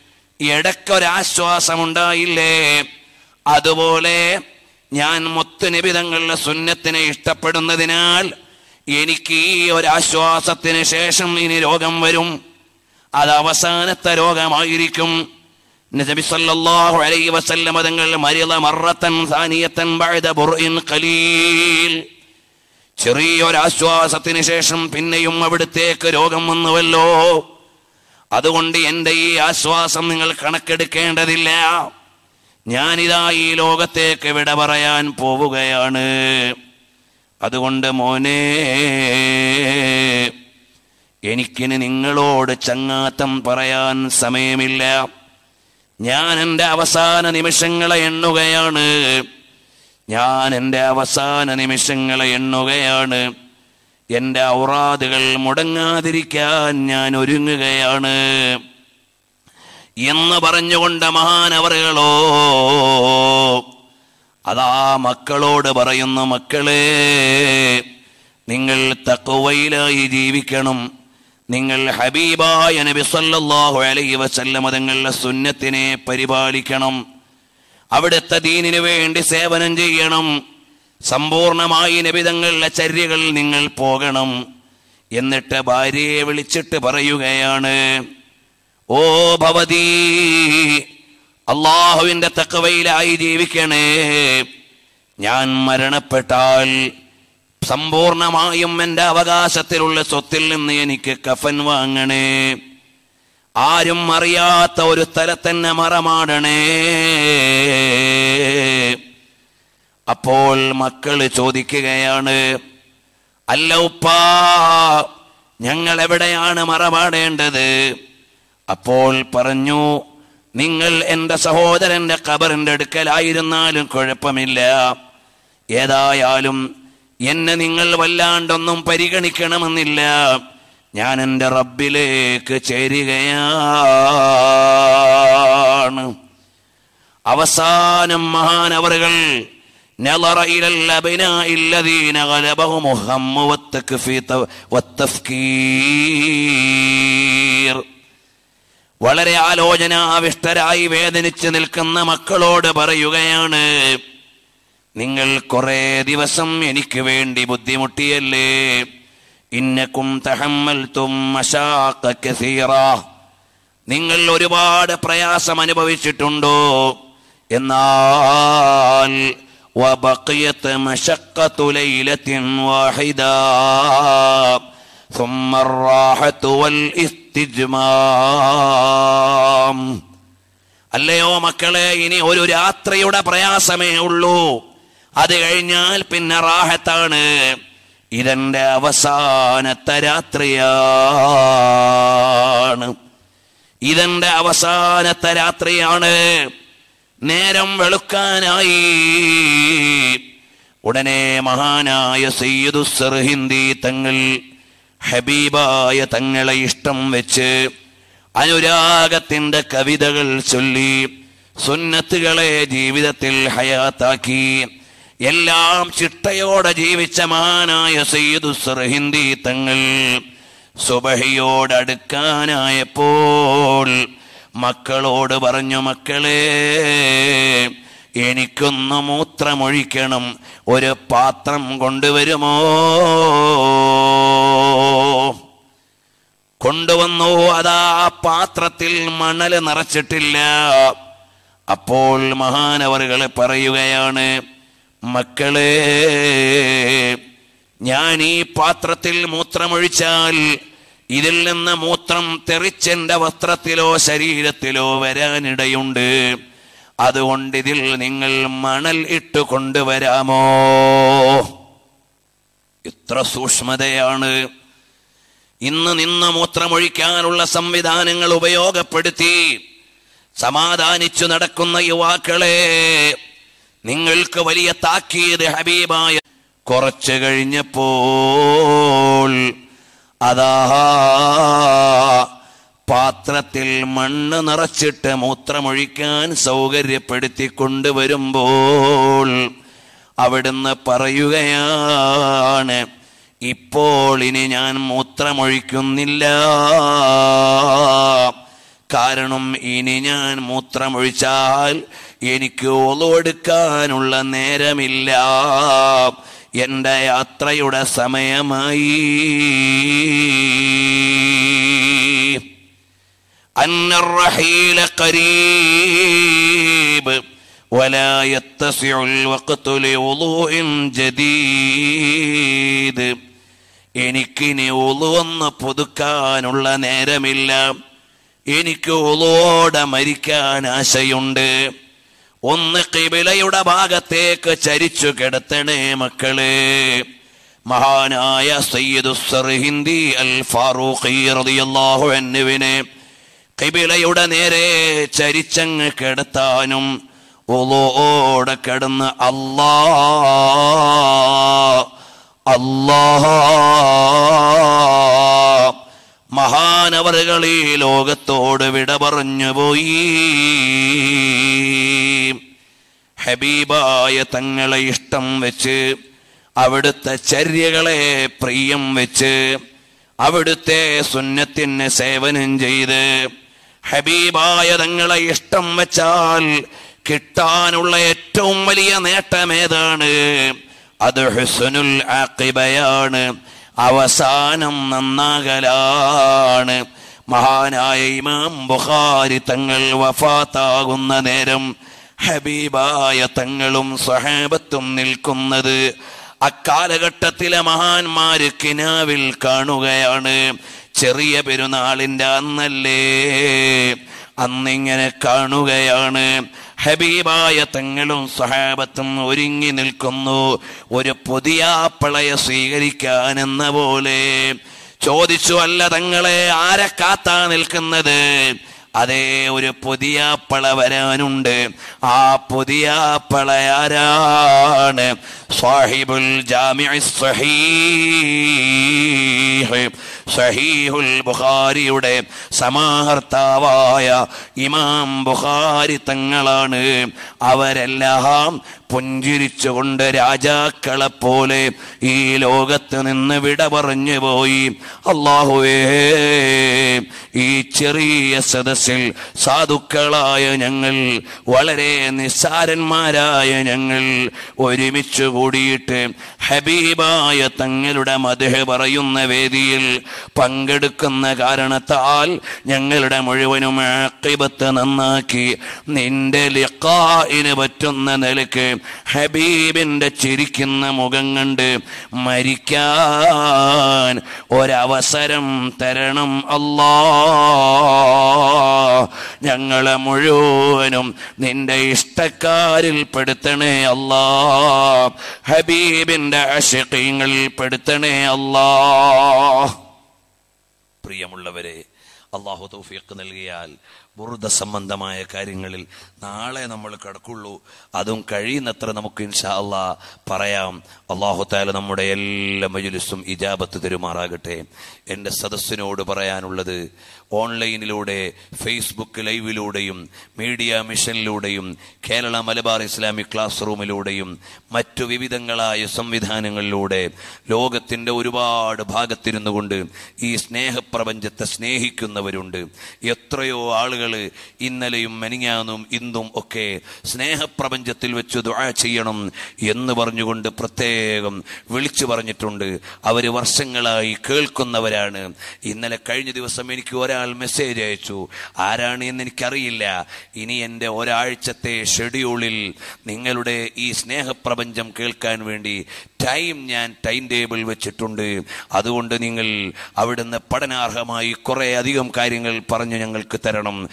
[SPEAKER 1] ഇടയ്ക്കൊരാശ്വാസമുണ്ടായില്ലേ അതുപോലെ ഞാൻ മുത്തുനിബിതങ്ങളുടെ സുന്നത്തിനെ ഇഷ്ടപ്പെടുന്നതിനാൽ എനിക്ക് ഈ ഒരാശ്വാസത്തിന് ശേഷം ഇനി രോഗം വരും അത് അവസാനത്തെ രോഗമായിരിക്കും നബി സല്ലല്ലാഹു അലൈഹി വസല്ലം തങ്ങൾ മരിള മറത്തൻ സാനിയത്തൻ ബഅദ ബുർഇൻ ഖലീൽ ചെറിയൊരാശ്വാസത്തിന് ശേഷം പിന്നെയും അവിടുത്തേക്ക് രോഗം വന്നുവല്ലോ അതുകൊണ്ട് എൻ്റെ ഈ ആശ്വാസം നിങ്ങൾ കണക്കെടുക്കേണ്ടതില്ല ഞാനിതാ ഈ ലോകത്തേക്ക് വിട പറയാൻ പോവുകയാണ് അതുകൊണ്ട് മോനെ എനിക്കിനി നിങ്ങളോട് ചങ്ങാത്തം പറയാൻ സമയമില്ല ഞാൻ എൻ്റെ അവസാന നിമിഷങ്ങളെ എണ്ണുകയാണ് ഞാൻ എൻ്റെ അവസാന നിമിഷങ്ങളെ എണ്ണുകയാണ് എൻ്റെ ഔറാദുകൾ മുടങ്ങാതിരിക്കാൻ ഞാൻ ഒരുങ്ങുകയാണ് എന്ന് പറഞ്ഞുകൊണ്ട് മഹാനവറുകളോ അതാ മക്കളോട് പറയുന്നു മക്കളെ നിങ്ങൾ തക്കവയിലായി ജീവിക്കണം നിങ്ങൾ ഹബീബായ നബി സല്ലല്ലാഹു അലൈഹി വസല്ലമ തങ്ങളുടെ സുന്നത്തിനെ പരിപാലിക്കണം അവിടുത്തെ ദീനിനു വേണ്ടി സേവനം ചെയ്യണം സമ്പൂർണമായി നബിതങ്ങളുടെ ചര്യകൾ നിങ്ങൾ പോകണം എന്നിട്ട് ഭാര്യയെ വിളിച്ചിട്ട് പറയുകയാണ് ഓ ഭവതി അള്ളാഹുവിന്റെ തക്കവയിലായി ജീവിക്കണേ ഞാൻ മരണപ്പെട്ടാൽ സമ്പൂർണമായും എൻ്റെ അവകാശത്തിലുള്ള സ്വത്തിൽ നിന്ന് എനിക്ക് കഫൻ വാങ്ങണേ ആരും അറിയാത്ത ഒരു സ്ഥലത്തന്നെ മറമാടണേ അപ്പോൾ മക്കള് ചോദിക്കുകയാണ് അല്ല ഉപ്പാ ഞങ്ങൾ എവിടെയാണ് മറമാടേണ്ടത് അപ്പോൾ പറഞ്ഞു നിങ്ങൾ എൻ്റെ സഹോദരന്റെ ഖബറിന്റെ അടുക്കലായിരുന്നാലും കുഴപ്പമില്ല ഏതായാലും എന്നെ നിങ്ങൾ വല്ലാണ്ടൊന്നും പരിഗണിക്കണമെന്നില്ല ഞാൻ എൻ്റെ റബ്ബിലേക്ക് ചേരുകയാണ് അവസാനം മഹാനവറുകൾ نظر إلى الأبناء الذين غلبهم الهم والتكفيت والتفكير വളരെ ആലോചനാവിഷ്ടരായി വേദനിച്ച് നിൽക്കുന്ന മക്കളോട് പറയുകയാണ് നിങ്ങൾ കുറെ ദിവസം എനിക്ക് വേണ്ടി ബുദ്ധിമുട്ടിയല്ലേ ഇന്നക്കും തഹമ്മൽത്തും മശാഖ കസീറ നിങ്ങൾ ഒരുപാട് പ്രയാസം അനുഭവിച്ചിട്ടുണ്ടോ എന്നാൽ وبقيت مشقة ليلة واحدة ثم الراحة والاستجمام അല്ലയോ മക്കളെ ഇനി ഒരു രാത്രിയുടെ പ്രയാസമേ ഉള്ളൂ അത് കഴിഞ്ഞാൽ പിന്നെ റാഹത്താണ് ഇതെന്റെ അവസാനത്തെ രാത്രിയാണ് ഇതെന്റെ അവസാനത്തെ രാത്രിയാണ് നേരം വെളുക്കാനായി ഉടനെ മഹാനായ സയ്യിദു സർഹിന്ദി തങ്ങൾ ഹബീബായ തങ്ങളെ ഇഷ്ടം വെച്ച് അനുരാഗത്തിന്റെ കവിതകൾ ചൊല്ലി സുന്നത്തുകളെ ജീവിതത്തിൽ ഹയാത്താക്കി എല്ലാം ചിട്ടയോടെ ജീവിച്ച മഹാനായ സയ്യിദു സർഹിന്ദി തങ്ങൾ സുബഹിയോടടുക്കാനായപ്പോൾ മക്കളോട് പറഞ്ഞു മക്കളെ എനിക്കൊന്ന് മൂത്രമൊഴിക്കണം ഒരു പാത്രം കൊണ്ടുവരുമോ കൊണ്ടുവന്നു അതാ ആ പാത്രത്തിൽ മണല് നിറച്ചിട്ടില്ല അപ്പോൾ മഹാനവറുകൾ പറയുകയാണ് മക്കളെ ഞാൻ ഈ പാത്രത്തിൽ മൂത്രമൊഴിച്ചാൽ ഇതിൽ നിന്ന് മൂത്രം തെറിച്ചെന്റെ വസ്ത്രത്തിലോ ശരീരത്തിലോ വരാനിടയുണ്ട് അതുകൊണ്ട് ഇതിൽ നിങ്ങൾ മണൽ ഇട്ട് കൊണ്ടുവരാമോ ഇത്ര സൂക്ഷ്മതയാണ് ഇന്ന് നിന്ന് മൂത്രമൊഴിക്കാനുള്ള സംവിധാനങ്ങൾ ഉപയോഗപ്പെടുത്തി സമാധാനിച്ചു നടക്കുന്ന യുവാക്കളെ നിങ്ങൾക്ക് വലിയ താക്കീത് ഹബീബായ കുറച്ചു കഴിഞ്ഞപ്പോൾ അതാ പാത്രത്തിൽ മണ്ണ് നിറച്ചിട്ട് മൂത്രമൊഴിക്കാൻ സൗകര്യപ്പെടുത്തി കൊണ്ടുവരുമ്പോൾ അവിടുന്ന് പറയുകയാണ് ഇപ്പോൾ ഇനി ഞാൻ മൂത്രമൊഴിക്കുന്നില്ല കാരണം ഇനി ഞാൻ മൂത്രമൊഴിച്ചാൽ എനിക്ക് ഒളവെടുക്കാനുള്ള നേരമില്ല എൻ്റെ യാത്രയുടെ സമയമായി أن الرحيل قريب ولا يتسع الوقت لوضوء جديد എനിക്കിനി ഒളുവന്ന് പുതുക്കാനുള്ള നേരമില്ല എനിക്ക് ഒളോടെ മരിക്കാൻ ആശയുണ്ട് ഒന്ന് കിബിലയുടെ ഭാഗത്തേക്ക് ചരിച്ചു കിടത്തണേ മക്കളെ മഹാനായ സയ്യിദു സർഹിന്ദി അൽ ഫാറൂഖി റളിയല്ലാഹു അൻഹുവിനെ കിബിലയുടെ നേരെ ചരിച്ചങ്ങ് കിടത്താനും ഒളോടെ കിടന്ന് അല്ലാ അല്ലാ മഹാനവറുകൾ ഈ ലോകത്തോട് വിട പറഞ്ഞു പോയി ഹബീബായ തങ്ങളെ ഇഷ്ടം വെച്ച് അവിടുത്തെ ചര്യകളെ പ്രിയം വെച്ച് അവിടുത്തെ സുന്നത്തിന് സേവനം ചെയ്ത് ഹബീബായ തങ്ങളെ ഇഷ്ടം വെച്ചാൽ കിട്ടാനുള്ള ഏറ്റവും വലിയ നേട്ടം ഏതാണ് അത് ഹുസനുൽ ആഖിബയാണ് അവസാനം നന്നാകലാണ് മഹാനായ ഇമാം ബുഖാരി തങ്ങൾ വഫാത്താകുന്ന നേരം ഹബീബായ തങ്ങളും സഹാബത്തും നിൽക്കുന്നത് അക്കാലഘട്ടത്തിലെ മഹാന്മാര് കിനാവിൽ കാണുകയാണ് ചെറിയ പെരുന്നാളിന്റെ അന്നല്ലേ അന്നിങ്ങനെ കാണുകയാണ് ഹബീബായ തങ്ങളും സഹാബത്തും ഒരുങ്ങി നിൽക്കുന്നു ഒരു പുതിയ പളയ സ്വീകരിക്കാൻ എന്ന പോലെ ചോദിച്ചു അല്ല തങ്ങളെ ആരെ കാത്താ നിൽക്കുന്നത് അതേ ഒരു പുതിയ പള വരാനുണ്ട് ആ പുതിയ പളയാരാണ് സാഹിബുൽ ജാമിഅ സഹീഹ് സഹീഹുൽ ബുഖാരിയുടെ സമാഹർത്താവായ ഇമാം ബുഖാരി തങ്ങളാണ് അവരെല്ലാം പുഞ്ചിരിച്ചുകൊണ്ട് രാജാക്കളെ പോലെ ഈ ലോകത്ത് നിന്ന് വിട പറഞ്ഞു പോയി അള്ളാഹുവേ ഈ ചെറിയ സദസ്സിൽ സാധുക്കളായ ഞങ്ങൾ വളരെ നിസ്സാരന്മാരായ ഞങ്ങൾ ഒരുമിച്ച് കൂടിയിട്ട് ഹബീബായ തങ്ങളുടെ മധുഹ പറയുന്ന വേദിയിൽ പങ്കെടുക്കുന്ന കാരണത്താൽ ഞങ്ങളുടെ മുഴുവനും ആക്കിബത്ത് നന്നാക്കി നിന്റെ ലിഖായിന് പറ്റുന്ന നിലക്ക് ഹബീബിന്റെ ചിരിക്കുന്ന മുഖം കണ്ട് മരിക്കാൻ ഒരവസരം തരണം അല്ലാ ഞങ്ങളെ മുഴുവനും നിന്റെ ഇഷ്ടക്കാരിൽ പെടുത്തണേ അല്ലാ ഹബീബിന്റെ അഷിഖീങ്ങളിൽ പെടുത്തണേ അല്ലാ പ്രിയമുള്ളവരെ അള്ളാഹു തൗഫീഖ് നൽകിയാൽ ബുറുദ സംബന്ധമായ കാര്യങ്ങളിൽ നാളെ നമ്മൾ കിടക്കുള്ളൂ അതും കഴിയുന്നത്ര നമുക്ക് ഇൻഷാ അള്ളാ പറയാം അള്ളാഹു താല നമ്മുടെ എല്ലാ മജുലിസും ഇജാബത്ത് തരുമാറാകട്ടെ എൻ്റെ സദസ്സിനോട് പറയാനുള്ളത് ഓൺലൈനിലൂടെ ഫേസ്ബുക്ക് ലൈവിലൂടെയും മീഡിയ മിഷനിലൂടെയും കേരള മലബാർ ഇസ്ലാമിക് ക്ലാസ് റൂമിലൂടെയും മറ്റു വിവിധങ്ങളായ സംവിധാനങ്ങളിലൂടെ ലോകത്തിൻ്റെ ഒരുപാട് ഭാഗത്തിരുന്നു കൊണ്ട് ഈ സ്നേഹപ്രപഞ്ചത്തെ സ്നേഹിക്കുന്നവരുണ്ട് എത്രയോ ആളുകൾ ഇന്നലെയും മെനിങ്ങാനും ഇന്നും ഒക്കെ സ്നേഹപ്രപഞ്ചത്തിൽ വെച്ച് ദുആ ചെയ്യണം എന്ന് പറഞ്ഞുകൊണ്ട് പ്രത്യേകം വിളിച്ചു പറഞ്ഞിട്ടുണ്ട് അവർ വർഷങ്ങളായി കേൾക്കുന്നവരാണ് ഇന്നലെ കഴിഞ്ഞ ദിവസം എനിക്ക് ഒരാൾ മെസ്സേജ് അയച്ചു ആരാണ് എന്ന് എനിക്കറിയില്ല ഇനി എൻ്റെ ഒരാഴ്ചത്തെ ഷെഡ്യൂളിൽ നിങ്ങളുടെ ഈ സ്നേഹപ്രപഞ്ചം കേൾക്കാൻ വേണ്ടി ടൈം ഞാൻ ടൈം ടേബിൾ വെച്ചിട്ടുണ്ട് അതുകൊണ്ട് നിങ്ങൾ അവിടുന്ന് പഠനാർഹമായി കുറെ അധികം കാര്യങ്ങൾ പറഞ്ഞു ഞങ്ങൾക്ക് തരണം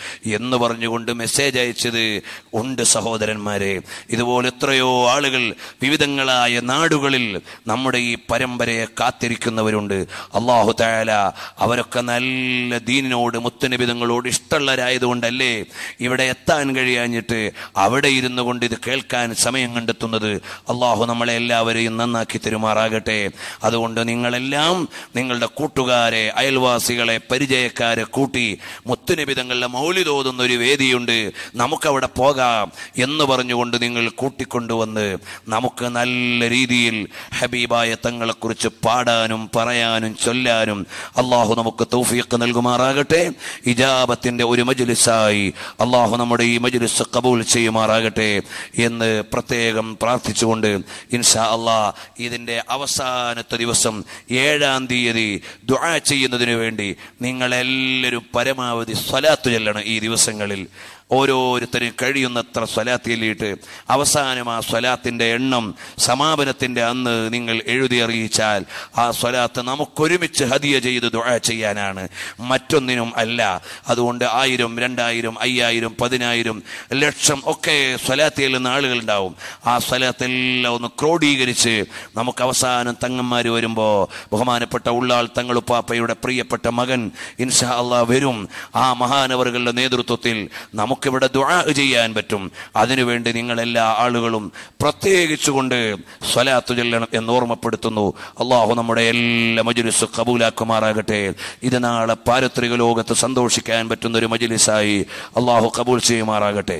[SPEAKER 1] എന്ന് പറഞ്ഞുകൊണ്ട് മെസ്സേജ് അയച്ചത് ഉണ്ട് സഹോദരന്മാരെ ഇതുപോലെ എത്രയോ ആളുകൾ വിവിധങ്ങളായ നാടുകളിൽ നമ്മുടെ ഈ പരമ്പരയെ കാത്തിരിക്കുന്നവരുണ്ട് അള്ളാഹു തായാല അവരൊക്കെ നല്ല ദീനിനോട് മുത്തനിബിതങ്ങളോട് ഇഷ്ടമുള്ളവരായതുകൊണ്ടല്ലേ ഇവിടെ എത്താൻ കഴിയാഞ്ഞിട്ട് അവിടെ ഇരുന്നു കൊണ്ട് ഇത് കേൾക്കാൻ സമയം കണ്ടെത്തുന്നത് അള്ളാഹു നമ്മളെ എല്ലാവരെയും നന്നാക്കി തെരുമാറാകട്ടെ അതുകൊണ്ട് നിങ്ങളെല്ലാം നിങ്ങളുടെ കൂട്ടുകാരെ അയൽവാസികളെ പരിചയക്കാരെ കൂട്ടി മുത്തുനിബിതങ്ങളുടെ മൗലി തോതുന്ന ഒരു വേദിയുണ്ട് നമുക്കവിടെ പോകാം എന്ന് പറഞ്ഞുകൊണ്ട് നിങ്ങൾ കൂട്ടിക്കൊണ്ടുവന്ന് നമുക്ക് നല്ല രീതിയിൽ ഹബീബായ തങ്ങളെക്കുറിച്ച് പാടാനും പറയാനും ചൊല്ലാനും അള്ളാഹു നമുക്ക് തൗഫീഖ് നൽകുമാറാകട്ടെ ഇജാബത്തിന്റെ ഒരു മജ്ലിസായി അള്ളാഹു നമ്മുടെ ഈ മജ്ലിസ് കബൂൽ ചെയ്യുമാറാകട്ടെ എന്ന് പ്രത്യേകം പ്രാർത്ഥിച്ചുകൊണ്ട് ഇൻഷാ അള്ളാ ഇതിന്റെ അവസാനത്തെ ദിവസം ഏഴാം തീയതി ദുആ ചെയ്യുന്നതിന് വേണ്ടി നിങ്ങളെല്ലാവരും പരമാവധി സ്വലാത്ത് ചെല്ലണം ഈ ദിവസങ്ങളിൽ ഓരോരുത്തരും കഴിയുന്നത്ര സ്വലാത്ത് ചൊല്ലിയിട്ട് അവസാനം ആ സ്വലാത്തിന്റെ എണ്ണം സമാപനത്തിന്റെ അന്ന് നിങ്ങൾ എഴുതി അറിയിച്ചാൽ ആ സ്വലാത്ത് നമുക്കൊരുമിച്ച് ഹദിയ ചെയ്ത് ദുആ ചെയ്യാനാണ് മറ്റൊന്നിനും അല്ല അതുകൊണ്ട് ആയിരം രണ്ടായിരം അയ്യായിരം പതിനായിരം ലക്ഷം ഒക്കെ സ്വലാത്ത് ചെല്ലുന്ന ആളുകളുണ്ടാവും ആ സ്വലാത്തെല്ലാം ഒന്ന് ക്രോഡീകരിച്ച് നമുക്ക് അവസാനം തങ്ങന്മാർ വരുമ്പോൾ ബഹുമാനപ്പെട്ട ഉള്ളാൾ തങ്ങളുപ്പാപ്പയുടെ പ്രിയപ്പെട്ട മകൻ ഇൻഷാ അള്ളാ വരും ആ മഹാനവറുകളുടെ നേതൃത്വത്തിൽ നമുക്കിവിടെ ദുആ ചെയ്യാൻ പറ്റും അതിനുവേണ്ടി നിങ്ങളെല്ലാ ആളുകളും പ്രത്യേകിച്ചുകൊണ്ട് സ്വലാത്തു ചൊല്ലണം എന്ന് ഓർമ്മപ്പെടുത്തുന്നു അള്ളാഹു നമ്മുടെ എല്ലാ മജുലിസ് കബൂലാക്കുമാറാകട്ടെ ഇത് നാളെ പാരത്രിക ലോകത്ത് സന്തോഷിക്കാൻ പറ്റുന്ന ഒരു മജുലിസായി അള്ളാഹു കബൂൽ ചെയ്യുമാറാകട്ടെ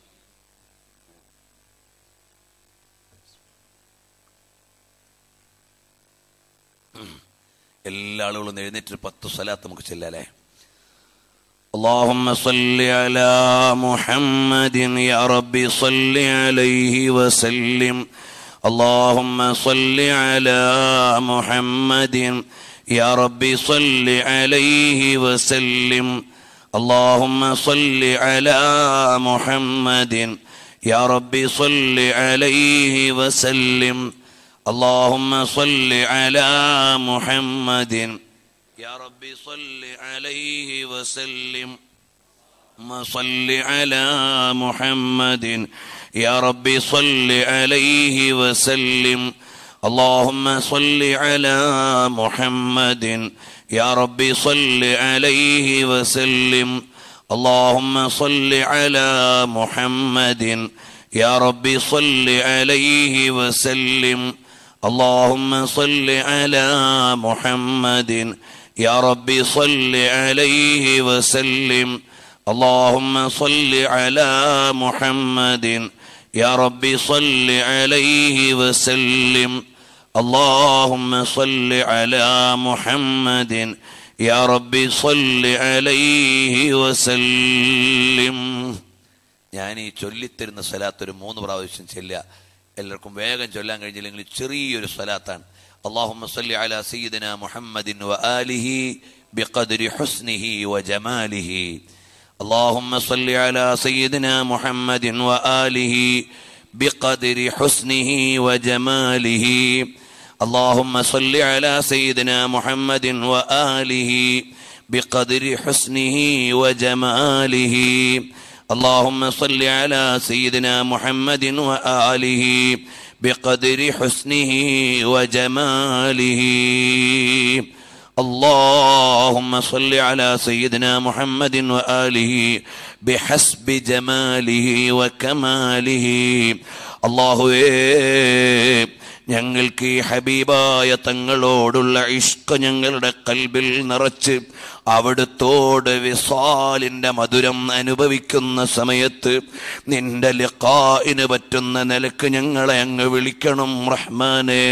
[SPEAKER 1] എല്ലാ ആളുകളും എഴുന്നേറ്റ് പത്ത് സ്വലാത്ത് നമുക്ക് ചെല്ലാലേ اللهم صل على محمد يا رب صل عليه وسلم اللهم صل على محمد يا رب صل عليه وسلم اللهم صل على محمد يا رب صل عليه وسلم اللهم صل على محمد يا رب صل عليه وسلم ما صل على محمد يا رب صل عليه وسلم اللهم صل على محمد يا رب صل عليه وسلم اللهم صل على محمد يا رب صل عليه وسلم اللهم صل على محمد يا رب صل عليه وسلم اللهم صل على محمد يا رب صل عليه وسلم اللهم صل على محمد يا رب صل عليه وسلم ഞാൻ ഈ ചൊല്ലിത്തരുന്ന സ്വലാത്ത് ഒരു മൂന്ന് പ്രാവശ്യം ചെല്ലുക എല്ലാവർക്കും വേഗം ചൊല്ലാൻ കഴിഞ്ഞില്ലെങ്കിൽ ചെറിയൊരു സ്വലാത്താണ് اللهم صل على سيدنا محمد وآله بقدر حسنه وجماله اللهم صل على سيدنا محمد وآله بقدر حسنه وجماله اللهم صل على سيدنا محمد وآله بقدر حسنه وجماله اللهم صل على سيدنا محمد وآله بقدر حسنه وجماله اللهم صل على سيدنا محمد وآله بحسب جماله وكماله الله ഞങ്ങൾക്ക് ഈ ഹബീബായ തങ്ങളോടുള്ള ഇഷ്ക ഞങ്ങളുടെ കൽബിൽ നിറച്ച് അവിടുത്തോട് വിസാലിന്റെ മധുരം അനുഭവിക്കുന്ന സമയത്ത് നിന്റെ ലിഖായിന് പറ്റുന്ന നിലക്ക് ഞങ്ങളെ അങ്ങ് വിളിക്കണം റഹ്മാനേ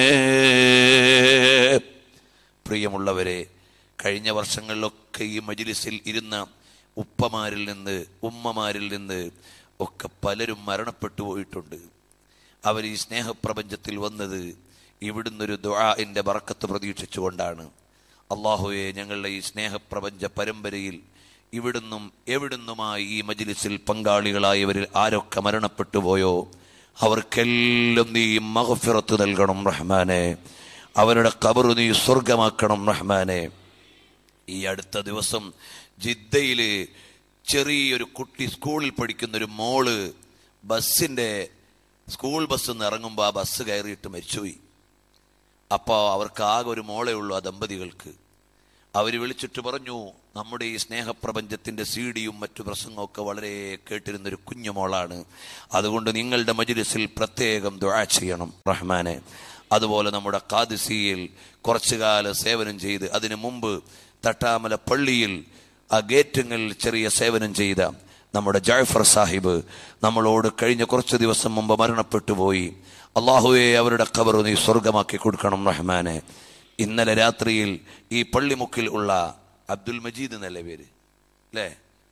[SPEAKER 1] പ്രിയമുള്ളവരെ കഴിഞ്ഞ വർഷങ്ങളിലൊക്കെ ഈ മജിലിസിൽ ഇരുന്ന ഉപ്പമാരിൽ നിന്ന് ഉമ്മമാരിൽ നിന്ന് ഒക്കെ പലരും മരണപ്പെട്ടു പോയിട്ടുണ്ട് അവർ ഈ സ്നേഹപ്രപഞ്ചത്തിൽ വന്നത് ഇവിടുന്നൊരു ദുആഇന്റെ ബറക്കത്ത് പ്രതീക്ഷിച്ചുകൊണ്ടാണ് അള്ളാഹുവെ ഞങ്ങളുടെ ഈ സ്നേഹപ്രപഞ്ച പരമ്പരയിൽ ഇവിടുന്നും എവിടുന്നുമായി ഈ മജിലിസിൽ പങ്കാളികളായവരിൽ ആരൊക്കെ മരണപ്പെട്ടു പോയോ അവർക്കെല്ലാം നീ മഹഫിറത്ത് നൽകണം റഹ്മാനെ അവരുടെ കബറ് നീ സ്വർഗമാക്കണം റഹ്മാനെ ഈ അടുത്ത ദിവസം ജിദ്ദയില് ചെറിയൊരു കുട്ടി സ്കൂളിൽ പഠിക്കുന്ന ഒരു മോള് ബസ്സിന്റെ സ്കൂൾ ബസ്സിൽ നിന്ന് ഇറങ്ങുമ്പോൾ ആ ബസ് കയറിയിട്ട് മരിച്ചുപോയി അപ്പോൾ അവർക്ക് ആകെ ഒരു മോളേ ഉള്ളൂ ആ ദമ്പതികൾക്ക് അവർ വിളിച്ചിട്ട് പറഞ്ഞു നമ്മുടെ ഈ സ്നേഹപ്രപഞ്ചത്തിന്റെ സി ഡിയും മറ്റു പ്രസംഗമൊക്കെ വളരെ കേട്ടിരുന്നൊരു കുഞ്ഞുമോളാണ് അതുകൊണ്ട് നിങ്ങളുടെ മജിലിസിൽ പ്രത്യേകം ദുആ ചെയ്യണം റഹ്മാനെ അതുപോലെ നമ്മുടെ കാദിസിയിൽ കുറച്ചു കാലം സേവനം ചെയ്ത് അതിനു മുമ്പ് തട്ടാമല പള്ളിയിൽ ആ ഗേറ്റുങ്ങളിൽ ചെറിയ സേവനം ചെയ്ത നമ്മുടെ ജാഫർ സാഹിബ് നമ്മളോട് കഴിഞ്ഞ കുറച്ച് ദിവസം മുമ്പ് മരണപ്പെട്ടു പോയി അള്ളാഹുവെ അവരുടെ ഖബർ നീ സ്വർഗമാക്കി കൊടുക്കണം റഹ്മാനെ ഇന്നലെ രാത്രിയിൽ ഈ പള്ളിമുക്കിൽ ഉള്ള അബ്ദുൽ മജീദ് എന്നല്ലേ പേര് അല്ലേ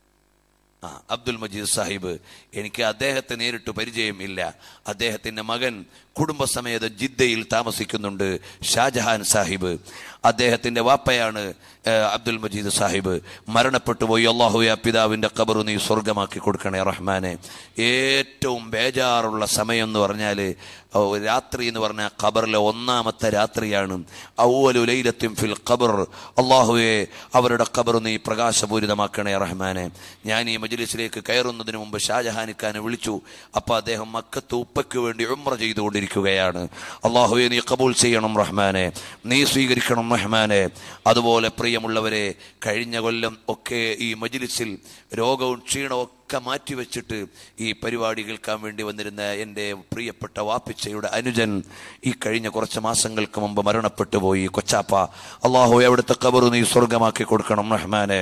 [SPEAKER 1] ആ അബ്ദുൽ മജീദ് സാഹിബ് എനിക്ക് അദ്ദേഹത്തെ നേരിട്ട് പരിചയം ഇല്ല അദ്ദേഹത്തിന്റെ മകൻ കുടുംബസമേതം ജിദ്ദയിൽ താമസിക്കുന്നുണ്ട് ഷാജഹാൻ സാഹിബ് അദ്ദേഹത്തിന്റെ വാപ്പയാണ് ഏഹ്, അബ്ദുൽ മജീദ് സാഹിബ് മരണപ്പെട്ടു പോയി അള്ളാഹു ആ പിതാവിന്റെ ഖബർ നീ സ്വർഗമാക്കി കൊടുക്കണേ റഹ്മാനെ ഏറ്റവും ബേജാറുള്ള സമയം എന്ന് പറഞ്ഞാൽ രാത്രി എന്ന് പറഞ്ഞാൽ ഖബറിലെ ഒന്നാമത്തെ രാത്രിയാണ് ഔവലു ലൈലത്തും ഫിൽ ഖബർ അള്ളാഹുവെ അവരുടെ ഖബർ നീ പ്രകാശപൂരിതമാക്കണേ റഹ്മാനെ ഞാൻ ഈ മജ്ലിസിലേക്ക് കയറുന്നതിന് മുമ്പ് ഷാജഹാനിക്കാനെ വിളിച്ചു അപ്പൊ അദ്ദേഹം മക്കത്ത് ഉപ്പയ്ക്ക് വേണ്ടി ഉമ്ര ചെയ്തുകൊണ്ടിരിക്കുകയാണ് അള്ളാഹുവെ നീ കബൂൽ ചെയ്യണം റഹ്മാനെ നീ സ്വീകരിക്കണം റഹ്മാനെ അതുപോലെ പ്രിയമുള്ളവരെ കഴിഞ്ഞ കൊല്ലം ഒക്കെ ഈ മജ്ലിസിൽ രോഗവും ക്ഷീണവും ഒക്കെ മാറ്റിവെച്ചിട്ട് ഈ പരിപാടി കേൾക്കാൻ വേണ്ടി വന്നിരുന്ന എൻ്റെ പ്രിയപ്പെട്ട വാപ്പിച്ചയുടെ അനുജൻ ഈ കഴിഞ്ഞ കുറച്ച് മാസങ്ങൾക്ക് മുമ്പ് മരണപ്പെട്ടു പോയി കൊച്ചാപ്പ അള്ളാഹു അവിടുത്തെ കബറു നീ സ്വർഗമാക്കി കൊടുക്കണം റഹ്മാനെ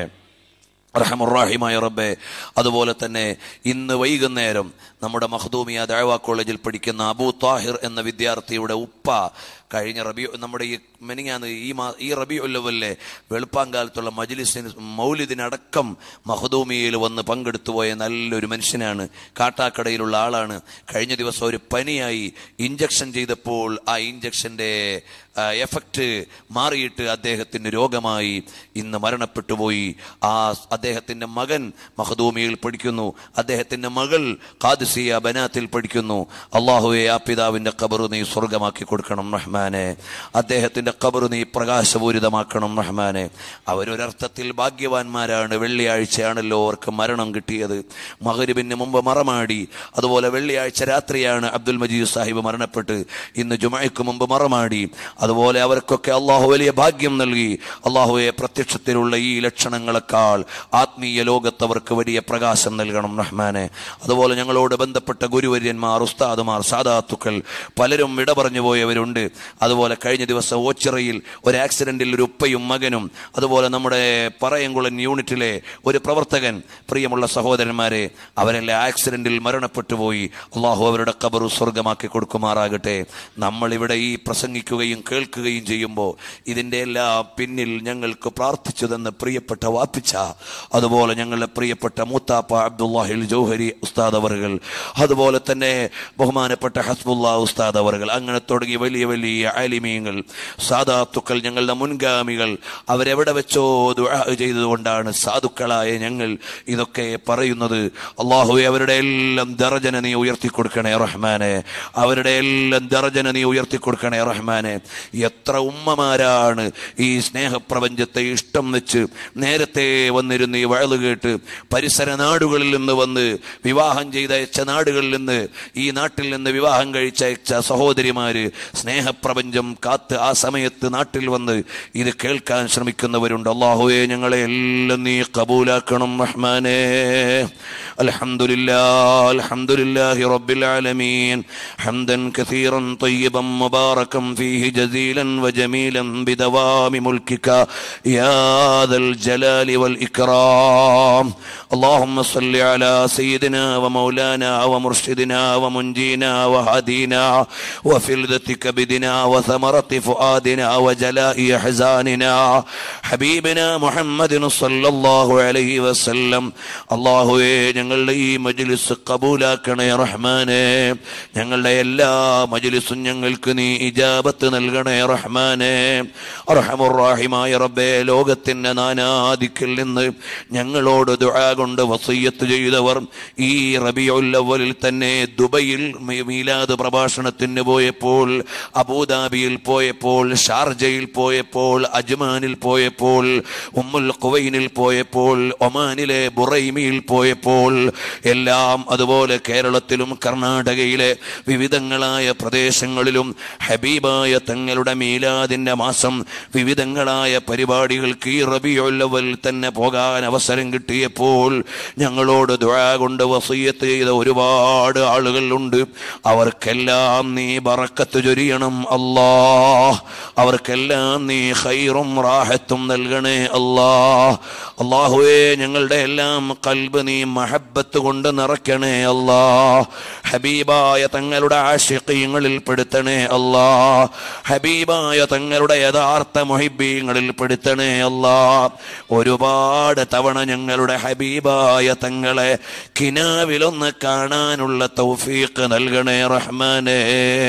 [SPEAKER 1] റഹമുറാഹിമായ റബ്ബെ അതുപോലെ തന്നെ ഇന്ന് വൈകുന്നേരം നമ്മുടെ മഹദൂമിയ ദഴവ കോളേജിൽ പഠിക്കുന്ന അബൂ താഹിർ എന്ന വിദ്യാർത്ഥിയുടെ ഉപ്പ കഴിഞ്ഞ റബി നമ്മുടെ ഈ മെനിങ്ങാന്ന് ഈ മാ ഈ റബി ഉല്ലവല്ലേ വെളുപ്പാങ്കാലത്തുള്ള മജ്ലിസിന് മൗലിദിനടക്കം മഹദൂമിയയിൽ വന്ന് പങ്കെടുത്തു പോയ നല്ലൊരു മനുഷ്യനാണ് കാട്ടാക്കടയിലുള്ള ആളാണ് കഴിഞ്ഞ ദിവസം ഒരു പനിയായി ഇഞ്ചക്ഷൻ ചെയ്തപ്പോൾ ആ ഇഞ്ചക്ഷന്റെ എഫക്റ്റ് മാറിയിട്ട് അദ്ദേഹത്തിന് രോഗമായി ഇന്ന് മരണപ്പെട്ടു പോയി ആ അദ്ദേഹത്തിന്റെ മകൻ മഹദൂമിയിൽ പഠിക്കുന്നു അദ്ദേഹത്തിന്റെ മകൾ ഖാദിസിയ ബനാത്തിൽ പഠിക്കുന്നു അള്ളാഹുവെ ആ പിതാവിന്റെ ഖബർ നീ സ്വർഗമാക്കി കൊടുക്കണം റഹ്മാനെ അദ്ദേഹത്തിന്റെ ഖബർ നീ പ്രകാശപൂരിതമാക്കണം റഹ്മാനെ അവരൊരർത്ഥത്തിൽ ഭാഗ്യവാന്മാരാണ് വെള്ളിയാഴ്ചയാണല്ലോ അവർക്ക് മരണം കിട്ടിയത് മകരിബിന് മുമ്പ് മറമാടി അതുപോലെ വെള്ളിയാഴ്ച രാത്രിയാണ് അബ്ദുൽ മജീദ് സാഹിബ് മരണപ്പെട്ട് ഇന്ന് ജുമയ്ക്ക് മുമ്പ് മറമാടി അതുപോലെ അവർക്കൊക്കെ അള്ളാഹു വലിയ ഭാഗ്യം നൽകി അള്ളാഹുവെ പ്രത്യക്ഷത്തിലുള്ള ഈ ലക്ഷണങ്ങളെക്കാൾ ആത്മീയ ലോകത്ത് അവർക്ക് വലിയ പ്രകാശം നൽകണം റഹ്മാനെ അതുപോലെ ഞങ്ങളോട് ബന്ധപ്പെട്ട ഗുരുവര്യന്മാർ ഉസ്താദുമാർ സാദാത്തുക്കൾ പലരും വിട പറഞ്ഞു പോയവരുണ്ട് അതുപോലെ കഴിഞ്ഞ ദിവസം ഓച്ചിറയിൽ ഒരു ആക്സിഡന്റിൽ ഒരു ഉപ്പയും മകനും അതുപോലെ നമ്മുടെ പറയംകുളൻ യൂണിറ്റിലെ ഒരു പ്രവർത്തകൻ പ്രിയമുള്ള സഹോദരന്മാരെ അവരെല്ലാം ആക്സിഡന്റിൽ മരണപ്പെട്ടു പോയി അള്ളാഹു അവരുടെ കബറു സ്വർഗമാക്കി കൊടുക്കുമാറാകട്ടെ നമ്മൾ ഇവിടെ ഈ പ്രസംഗിക്കുകയും കേൾക്കുകയും ചെയ്യുമ്പോൾ ഇതിന്റെ എല്ലാ പിന്നിൽ ഞങ്ങൾക്ക് പ്രാർത്ഥിച്ചു തന്ന പ്രിയപ്പെട്ട വാപ്പിച്ച അതുപോലെ ഞങ്ങളുടെ പ്രിയപ്പെട്ട മൂത്താപ്പ അബ്ദുല്ലാഹിൽ ജൗഹരി ഉസ്താദ് അവറുകൾ അതുപോലെ തന്നെ ബഹുമാനപ്പെട്ട ഹസ്ബുല്ല ഉസ്താദ് അവറുകൾ അങ്ങനെ തുടങ്ങി വലിയ വലിയ ആലിമീങ്ങൾ സാദാത്തുക്കൾ ഞങ്ങളുടെ മുൻഗാമികൾ അവരെവിടെ വെച്ചോ ദുആ ചെയ്തതുകൊണ്ടാണ് സാധുക്കളായ ഞങ്ങൾ ഇതൊക്കെ പറയുന്നത് അള്ളാഹുവെ അവരുടെ എല്ലാം ദറജന നീ ഉയർത്തി കൊടുക്കണേ റഹ്മാനെ അവരുടെ എല്ലാം ദറജന നീ ഉയർത്തി കൊടുക്കണേ റഹ്മാനെ എത്ര ഉമ്മമാരാണ് ഈ സ്നേഹപ്രപഞ്ചത്തെ ഇഷ്ടം വെച്ച് നേരത്തെ വന്നിരുന്ന് ഈ വഴല് കേട്ട് പരിസര നാടുകളിൽ നിന്ന് വന്ന് വിവാഹം ചെയ്തയച്ച നാടുകളിൽ നിന്ന് ഈ നാട്ടിൽ നിന്ന് വിവാഹം കഴിച്ചയച്ച സഹോദരിമാര് സ്നേഹപ്രപഞ്ചം കാത്ത് ആ സമയത്ത് നാട്ടിൽ വന്ന് ഇത് കേൾക്കാൻ ശ്രമിക്കുന്നവരുണ്ട് അള്ളാഹുവെ ഞങ്ങളെ എല്ലാം നീ കബൂലാക്കണം റഹ്മാനേ അൽഹംദുലില്ലാ അൽഹംദുലില്ലാഹി റബ്ബിൽ ആലമീൻ ഹംദൻ കസീറൻ طيبا مباركا فيه جزيلا وجميلا بدوام ملكك يا ذا الجلال والإكرام اللهم صل على سيدنا ومولانا ومرشدنا ومنجينا وهدينا وفلذة كبدنا وثمرة فؤادنا وجلاء أحزاننا حبيبنا محمد صلى الله عليه وسلم الله ഞങ്ങളുടെ ഈ മജ്ലിസ് കബൂലാക്കണേ റഹ്മാനെ ഞങ്ങളുടെ എല്ലാ മജ്ലിസും ഞങ്ങൾക്ക് നീ ഇജാബത്ത് നൽകണേ റഹ്മാനെ റഹമുറാഹിമായ റബ്ബേ ലോകത്തിന്റെ നാനാദിക്കിൽ നിന്ന് ഞങ്ങളോട് ദുആ കൊണ്ട് വസയ്യത്ത് ചെയ്തവർ ഈ റബിയുല്ലവലിൽ തന്നെ ദുബൈയിൽ മീ- മീലാദ് പ്രഭാഷണത്തിന് പോയപ്പോൾ അബുദാബിയിൽ പോയപ്പോൾ ഷാർജയിൽ പോയപ്പോൾ അജ്മാനിൽ പോയപ്പോൾ ഉമ്മുൽ ഖുവൈനിൽ പോയപ്പോൾ ഒമാനിലെ ബുറൈമിയിൽ പോയപ്പോൾ എല്ലാം അതുപോലെ കേരളത്തിലും കർണാടകയിലെ വിവിധങ്ങളായ പ്രദേശങ്ങളിലും ഹബീബായ തങ്ങളുടെ മീലാദിന്റെ മാസം വിവിധങ്ങളായ പരിപാടികൾക്ക് ഈ റബിയുല്ലവൽ തന്നെ പോകാൻ അവസരം കിട്ടിയപ്പോൾ ഞങ്ങളോട് ദുആ കൊണ്ട് വസീയത്ത് ചെയ്ത ഒരുപാട് ആളുകളുണ്ട് അവർക്കെല്ലാം നീ ബറക്കത്ത് ചൊരിയണം അല്ലാ അവർക്കെല്ലാം നീ ഖൈറും റാഹത്തും നൽകണേ അല്ലാ അള്ളാഹുവേ ഞങ്ങളുടെ എല്ലാം കൽബ് നീ മഹബത്ത് കൊണ്ട് നിറയ്ക്കണേ അല്ലാ ഹബീബായ തങ്ങളുടെ ആശിഖീങ്ങളിൽ പെടുത്തണേ അല്ലാ ഹബീബായ തങ്ങളുടെ യഥാർത്ഥ മൊഹിബീങ്ങളിൽ പെടുത്തണേ അല്ലാ ഒരുപാട് തവണ ഞങ്ങളുടെ ഹബീബായ തങ്ങളെ കിനാവിലൊന്ന് കാണാനുള്ള തൗഫീഖ് നൽകണേ റഹ്മാനേ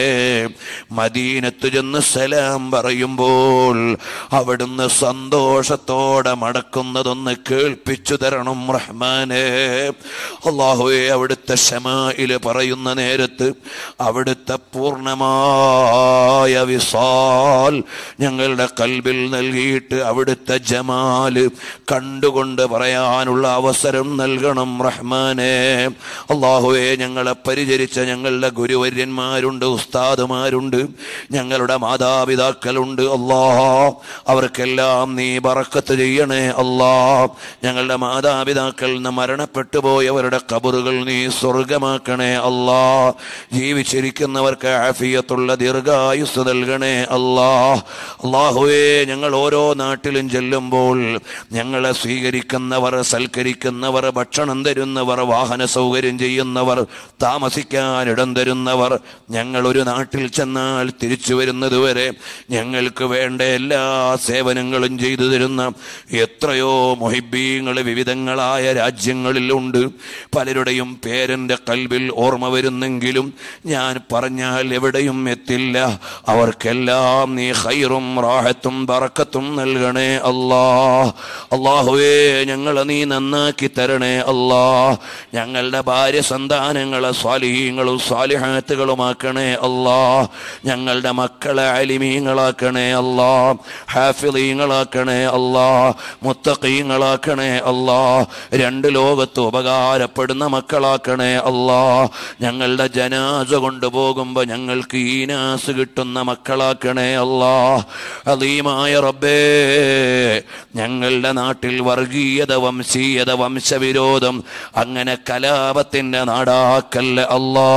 [SPEAKER 1] മദീനത്ത് ചെന്ന് സലാം പറയുമ്പോൾ അവിടുന്ന് സന്തോഷത്തോടെ മടക്കുന്നതൊന്ന് കേൾപ്പിച്ചു തരണം റഹ്മാനേ അള്ളാഹുവെ അവിടുത്തെ ഷമായില് പറയുന്ന നേരത്ത് അവിടുത്തെ പൂർണ്ണമായ വിസാൽ ഞങ്ങളുടെ കൽബിൽ നൽകിയിട്ട് അവിടുത്തെ ജമാല് കണ്ടുകൊണ്ട് പറയാനുള്ള അവസരം നൽകണം റഹ്മാനെ അള്ളാഹുവെ ഞങ്ങളെ പരിചരിച്ച ഞങ്ങളുടെ ഗുരുവര്യന്മാരുണ്ട് ഉസ്താദുമാരുണ്ട് ഞങ്ങളുടെ മാതാപിതാക്കളുണ്ട് അല്ലാ അവർക്കെല്ലാം നീ ബറക്കത്ത് ചെയ്യണേ അല്ലാ ഞങ്ങളുടെ മാതാപിതാക്കൾ നിന്ന് മരണപ്പെട്ടു പോയവരുടെ കബറുകൾ നീ സ്വർഗമാക്കണേ അല്ലാ ജീവിച്ചിരിക്കുന്നവർക്ക് ആഫിയത്തുള്ള ദീർഘായുസ് നൽകണേ അല്ലാ അള്ളാഹുവേ ഞങ്ങൾ ഓരോ നാട്ടിലും ചെല്ലുമ്പോൾ ഞങ്ങളെ സ്വീകരിക്കുന്നവർ സൽക്കരിക്കുന്നവർ ഭക്ഷണം തരുന്നവർ വാഹന സൗകര്യം ചെയ്യുന്നവർ താമസിക്കാൻ ഇടം തരുന്നവർ ഞങ്ങൾ ഒരു നാട്ടിൽ ചെന്നാൽ തിരിച്ചു വരുന്നതുവരെ ഞങ്ങൾക്ക് വേണ്ട എല്ലാ സേവനങ്ങളും ചെയ്തു തരുന്ന എത്രയോ മൊഹിബീങ്ങൾ വിവിധങ്ങളായ രാജ്യങ്ങളിലുണ്ട് പലരുടെയും പേരന്റെ കൽവിൽ ഓർമ്മ വരുന്നെങ്കിലും ഞാൻ പറഞ്ഞാൽ എവിടെയും എത്തില്ല അവർക്കെല്ലാം നീ ഹൈറും റാഹത്തും ബറക്കത്തും നൽകണേ അല്ലാ അള്ളാഹുവേ ഞങ്ങളെ നീ നന്നാക്കി തരണേ അല്ലാ ഞങ്ങളുടെ ഭാര്യ സന്താനങ്ങളെ സ്വാലിഹീങ്ങളും സ്വാലിഹാത്തുകളുമാക്കണേ അല്ലാ ഞങ്ങളുടെ മക്കളെ അലിമീങ്ങളാക്കണേ അല്ലാ ഹാഫിളീങ്ങളാക്കണേ അല്ലാ മുത്തഖീങ്ങളാക്കണേ അല്ലാ രണ്ട് ലോകത്ത് ഉപകാരപ്പെടുന്ന മക്കളാക്കണേ അല്ലാ ഞങ്ങളുടെ ജനാസ കൊണ്ടുപോകുമ്പോ ഞങ്ങൾക്ക് ഈനാസ് കിട്ടുന്ന മക്കളാക്കണേ അല്ലാ അലീമായ റബ്ബേ ഞങ്ങളുടെ നാട്ടിൽ വർഗീയത വംശീയത വംശവിരോധം അങ്ങനെ കലാപത്തിന്റെ നാടാക്കല്ല അല്ലാ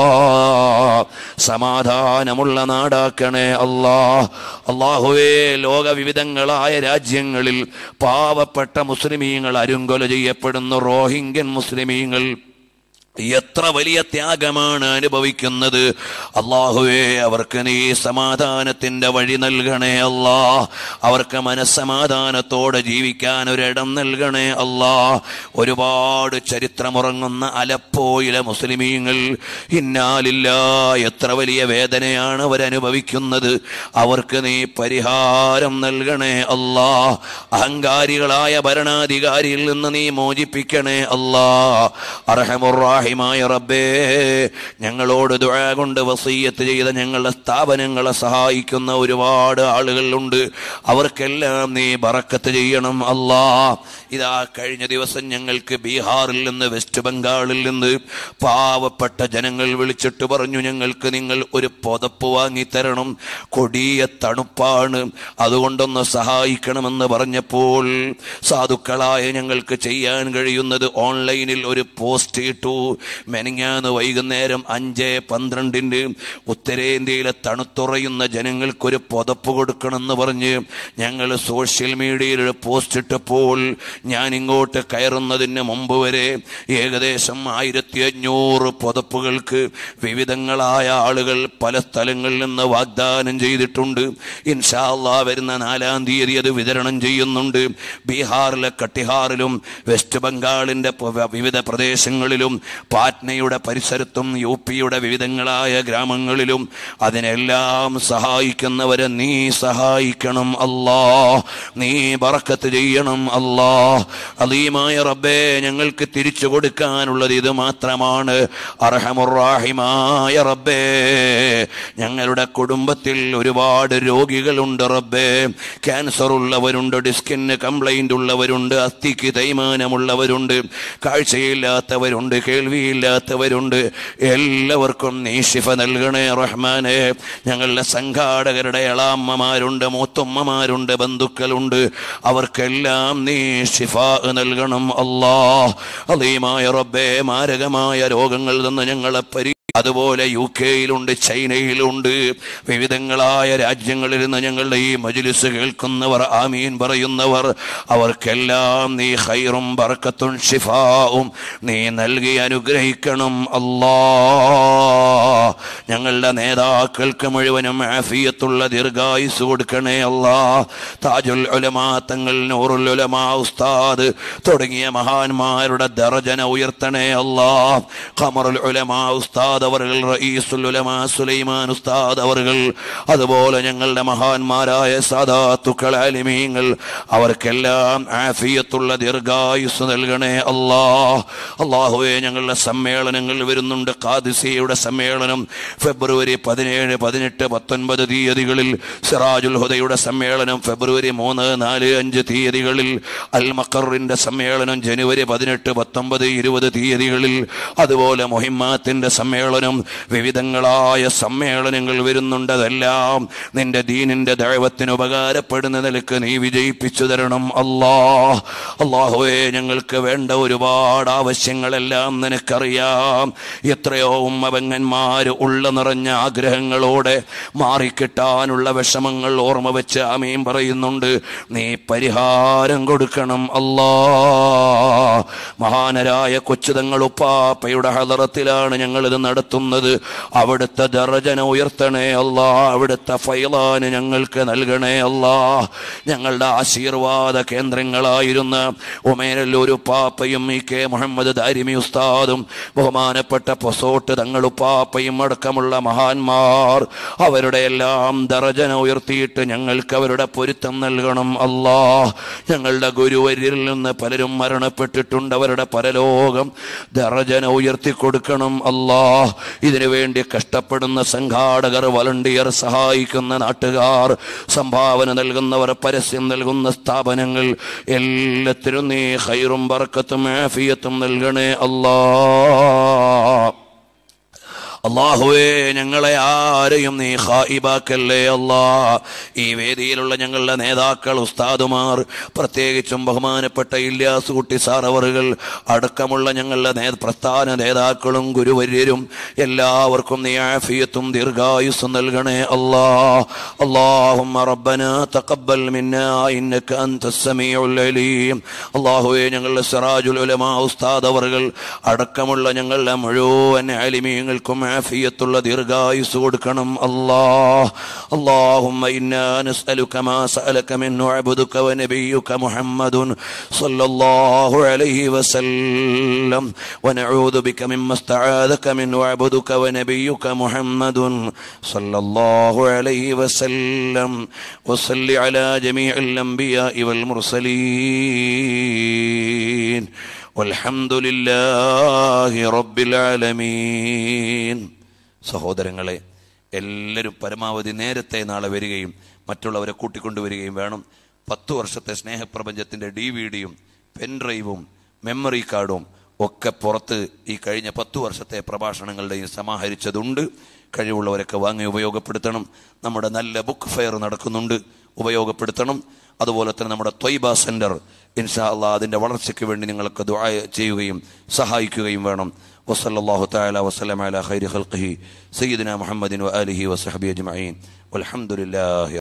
[SPEAKER 1] സമാധാനമുള്ള നാടാക്കണേ അല്ലാ അള്ളാഹുവേ ലോക വിവിധങ്ങളായ രാജ്യങ്ങളിൽ പാവപ്പെട്ട മുസ്ലിമീങ്ങൾ അരുങ്കൊല ചെയ്യപ്പെടുന്നു റോഹിംഗ്യൻ മുസ്ലിമീങ്ങൾ എത്ര വലിയ ത്യാഗമാണ് അനുഭവിക്കുന്നത് അള്ളാഹുവേ അവർക്ക് നീ സമാധാനത്തിന്റെ വഴി നൽകണേ അല്ലാ അവർക്ക് മനസ്സമാധാനത്തോടെ ജീവിക്കാൻ ഒരിടം നൽകണേ അല്ലാ ഒരുപാട് ചരിത്രമുറങ്ങുന്ന അലപ്പോയിലെ മുസ്ലിമീങ്ങൾ ഇന്നാലില്ല എത്ര വലിയ വേദനയാണ് അവരനുഭവിക്കുന്നത് അവർക്ക് നീ പരിഹാരം നൽകണേ അല്ലാ അഹങ്കാരികളായ ഭരണാധികാരിയിൽ നിന്ന് നീ മോചിപ്പിക്കണേ അല്ലാ അർഹമുറാഹിമായ റബ്ബേ ഞങ്ങളോട് ദുആ കൊണ്ട് വസീയത്ത് ചെയ്ത ഞങ്ങളുടെ സ്ഥാപനങ്ങളെ സഹായിക്കുന്ന ഒരുപാട് ആളുകളുണ്ട് അവർക്കെല്ലാം നീ ബറക്കത്ത് ചെയ്യണം അല്ലാ ഇതാ കഴിഞ്ഞ ദിവസം ഞങ്ങൾക്ക് ബീഹാറിൽ നിന്ന് വെസ്റ്റ് ബംഗാളിൽ നിന്ന് പാവപ്പെട്ട ജനങ്ങൾ വിളിച്ചിട്ട് പറഞ്ഞു ഞങ്ങൾക്ക് നിങ്ങൾ ഒരു പുതപ്പ് വാങ്ങിത്തരണം കൊടിയ തണുപ്പാണ് അതുകൊണ്ടൊന്ന് സഹായിക്കണമെന്ന് പറഞ്ഞപ്പോൾ സാധുക്കളായ ഞങ്ങൾക്ക് ചെയ്യാൻ കഴിയുന്നത് ഓൺലൈനിൽ ഒരു പോസ്റ്റ് ഇട്ടു മെനങ്ങാന്ന് വൈകുന്നേരം അഞ്ച് പന്ത്രണ്ടിന് ഉത്തരേന്ത്യയിലെ തണുത്തുറയുന്ന ജനങ്ങൾക്കൊരു പുതപ്പ് കൊടുക്കണമെന്ന് പറഞ്ഞ് ഞങ്ങൾ സോഷ്യൽ മീഡിയയിൽ ഒരു പോസ്റ്റ് ഇട്ടപ്പോൾ ഞാൻ ഇങ്ങോട്ട് കയറുന്നതിന് മുമ്പ് വരെ ഏകദേശം ആയിരത്തി അഞ്ഞൂറ് പുതപ്പുകൾക്ക് വിവിധങ്ങളായ ആളുകൾ പല സ്ഥലങ്ങളിൽ നിന്ന് വാഗ്ദാനം ചെയ്തിട്ടുണ്ട് ഇൻഷാല്ലാ വരുന്ന നാലാം തീയതി അത് വിതരണം ചെയ്യുന്നുണ്ട് ബീഹാറിലെ കട്ടിഹാറിലും വെസ്റ്റ് ബംഗാളിന്റെ പ- വിവിധ പ്രദേശങ്ങളിലും പാറ്റ്നയുടെ പരിസരത്തും യു പിയുടെ വിവിധങ്ങളായ ഗ്രാമങ്ങളിലും അതിനെല്ലാം സഹായിക്കുന്നവരെ നീ സഹായിക്കണം അല്ലാ നീ ബറക്കത്ത് ചെയ്യണം അല്ലാ അലീമായ റബ്ബേ ഞങ്ങൾക്ക് തിരിച്ചു കൊടുക്കാനുള്ളത് ഇത് മാത്രമാണ് അർഹമുറാഹിമായ റബ്ബേ ഞങ്ങളുടെ കുടുംബത്തിൽ ഒരുപാട് രോഗികളുണ്ട് റബ്ബേ ക്യാൻസർ ഉള്ളവരുണ്ട് ഡിസ്കിന് കംപ്ലൈന്റ് ഉള്ളവരുണ്ട് അസ്ഥിക്ക് തേയ്മാനമുള്ളവരുണ്ട് കാഴ്ചയില്ലാത്തവരുണ്ട് കേൾവിയില്ലാത്തവരുണ്ട് എല്ലാവർക്കും നീ ശിഫ നൽകണേ റഹ്മാനെ ഞങ്ങളുടെ സംഘാടകരുടെ എളാമ്മമാരുണ്ട് മൂത്തുമ്മമാരുണ്ട് ബന്ധുക്കളുണ്ട് അവർക്കെല്ലാം നീ ശിഫ നൽകണം അല്ലാ അലീമായ റബ്ബേ മാരകമായ രോഗങ്ങളിൽ നിന്ന് ഞങ്ങളെ പരി അതുപോലെ യു കെയിലുണ്ട് ചൈനയിലുണ്ട് വിവിധങ്ങളായ രാജ്യങ്ങളിൽ നിന്ന് ഞങ്ങളുടെ ഈ മജിലിസ് കേൾക്കുന്നവർ ആമീൻ പറയുന്നവർ അവർക്കെല്ലാം നീ ഹൈറും ബർക്കത്തും ഷിഫാവും നീ നൽകി അനുഗ്രഹിക്കണം അല്ലാ ഞങ്ങളുടെ നേതാക്കൾക്ക് മുഴുവനും ആഫിയത്തുള്ള ദീർഘായുസ് കൊടുക്കണേ അല്ലാ താജുൽ ഉലമാ തങ്ങൾ നൂറുൽ ഉലമാ ഉസ്താദ് തുടങ്ങിയ മഹാന്മാരുടെ ദർജന ഉയർത്തണേ അല്ലാ ഖമറുൽ ഉലമാ ഉസ്താദ് അവർ റഈസുൽ ഉലമാ സുലൈമാൻ ഉസ്താദ് അവർ അതുപോലെ ഞങ്ങളുടെ മഹാന്മാരായ സാദാത്തുക്കൾ ആലിമീങ്ങൾ അവർക്കെല്ലാം ആഫിയത്തുള്ള ദീർഘായുസ് നൽകണേ അല്ലാ അള്ളാഹുവെ ഞങ്ങളുടെ സമ്മേളനങ്ങൾ വരുന്നുണ്ട് ഖാദിസിയുടെ സമ്മേളനം ഫെബ്രുവരി പതിനേഴ് പതിനെട്ട് പത്തൊൻപത് തീയതികളിൽ സിറാജുൽ ഹുദയുടെ സമ്മേളനം ഫെബ്രുവരി മൂന്ന് നാല് അഞ്ച് തീയതികളിൽ അൽ മക്കറിന്റെ സമ്മേളനം ജനുവരി പതിനെട്ട് പത്തൊമ്പത് ഇരുപത് തീയതികളിൽ അതുപോലെ മൊഹിമാത്തിന്റെ സമ്മേളനം വിവിധങ്ങളായ സമ്മേളനങ്ങൾ വരുന്നുണ്ട് അതെല്ലാം നിന്റെ ദീനിന്റെ ദൈവത്തിന് ഉപകാരപ്പെടുന്ന നിലക്ക് നീ വിജയിപ്പിച്ചു തരണം അല്ലാ അള്ളാഹുവേ ഞങ്ങൾക്ക് വേണ്ട ഒരുപാട് ആവശ്യങ്ങളെല്ലാം നിനക്കറിയാം എത്രയോ ഉമ്മപെങ്ങന്മാര് ഉള്ള നിറഞ്ഞ ആഗ്രഹങ്ങളോടെ മാറിക്കിട്ടാനുള്ള വിഷമങ്ങൾ ഓർമ്മ വെച്ച് ആമീൻ പറയുന്നുണ്ട് നീ പരിഹാരം കൊടുക്കണം അല്ലാ മഹാനരായ കൊച്ചുതങ്ങൾ ഉപ്പാപ്പയുടെ ഹലറത്തിലാണ് ഞങ്ങൾ ഇത് നടത്തുന്നത് അവിടുത്തെ ദർജന ഉയർത്തണേ അല്ലാ അവിടുത്തെ ഫൈലാന് ഞങ്ങൾക്ക് നൽകണേ അല്ലാ ഞങ്ങളുടെ ആശീർവാദ കേന്ദ്രങ്ങളായിരുന്ന ഉമേനല്ലൂർ പാപ്പയും ഇ കെ മുഹമ്മദ് ദാരിമി ഉസ്താദും ബഹുമാനപ്പെട്ട പൊസോട്ട് തങ്ങളുപ്പാപ്പയും അടക്കമുള്ള മഹാന്മാർ അവരുടെ എല്ലാം ദർജന ഉയർത്തിയിട്ട് ഞങ്ങൾക്ക് അവരുടെ പൊരുത്തം നൽകണം അല്ലാ ഞങ്ങളുടെ ഗുരുവരിൽ നിന്ന് പലരും മരണപ്പെട്ടിട്ടുണ്ട് അവരുടെ പരലോകം ദർജന ഉയർത്തി കൊടുക്കണം അല്ലാ ഇതിനു വേണ്ടി കഷ്ടപ്പെടുന്ന സംഘാടകർ വളണ്ടിയർ സഹായിക്കുന്ന നാട്ടുകാർ സംഭാവന നൽകുന്നവർ പരസ്യം നൽകുന്ന സ്ഥാപനങ്ങൾ എല്ലാത്തിനും നീ ഹൈറും ബർക്കത്തും ആഫിയത്തും നൽകണേ അല്ലാ അള്ളാഹുവേ ഞങ്ങളെ ആരെയും നീ ഹായിബാക്കല്ലേ അല്ലാ ഈ വേദിയിലുള്ള ഞങ്ങളുടെ നേതാക്കൾ ഉസ്താദുമാർ പ്രത്യേകിച്ചും ബഹുമാനപ്പെട്ട ഇല്യാസ് കുട്ടി സാറവറുകൾ അടക്കമുള്ള ഞങ്ങളുടെ നേ പ്രസ്ഥാന നേതാക്കളും ഗുരുവര്യരും എല്ലാവർക്കും നീ ആഫിയത്തും ദീർഘായുസ്സും നൽകണേ അല്ലാ اللهم ربنا تقبل منا إنك أنت السميع العليم അള്ളാഹുവെ ഞങ്ങളുടെ സിറാജുൽ ഉലമ ഉസ്താദ് അവർകൾ അടക്കമുള്ള ഞങ്ങളുടെ മുഴുവൻ അലിമീങ്ങൾക്കും ആഫിയത്തുള്ള ദീർഘായുസ് കൊടുക്കണം അല്ലാ اللهم إنا نسألك ما سألك منه عبدك ونبيك محمد صلى الله عليه وسلم ونعوذ بك مما استعاذك منه عبدك ونبيك محمد صلى الله عليه وسلم وصل على جميع الأنبياء والمرسلين والحمد لله رب العالمين സഹോദരങ്ങളെ എല്ലാവരും പരമാവധി നേരത്തെ നാളെ വരികയും മറ്റുള്ളവരെ കൂട്ടിക്കൊണ്ടുവരികയും വേണം പത്തു വർഷത്തെ സ്നേഹപ്രപഞ്ചത്തിന്റെ ഡി വി ഡിയും പെൻഡ്രൈവും മെമ്മറി കാർഡും ഒക്കെ പുറത്ത് ഈ കഴിഞ്ഞ പത്തു വർഷത്തെ പ്രഭാഷണങ്ങളുടെയും സമാഹരിച്ചതുണ്ട് കഴിവുള്ളവരൊക്കെ വാങ്ങി ഉപയോഗപ്പെടുത്തണം നമ്മുടെ നല്ല ബുക്ക് ഫെയർ നടക്കുന്നുണ്ട് ഉപയോഗപ്പെടുത്തണം അതുപോലെ തന്നെ നമ്മുടെ ത്വയ്ബ സെന്റർ ഇൻഷാ അള്ളാ അതിന്റെ വളർച്ചയ്ക്ക് വേണ്ടി നിങ്ങൾക്ക് ദുആ ചെയ്യുകയും സഹായിക്കുകയും വേണം വസല്ലല്ലാഹു തആല വസല്ലം അലാ ഖൈരി ഖൽഖിഹി സയ്യിദിന മുഹമ്മദിൻ വആലിഹി വസഹബി അജ്മഈൻ വൽഹംദുലില്ലാഹി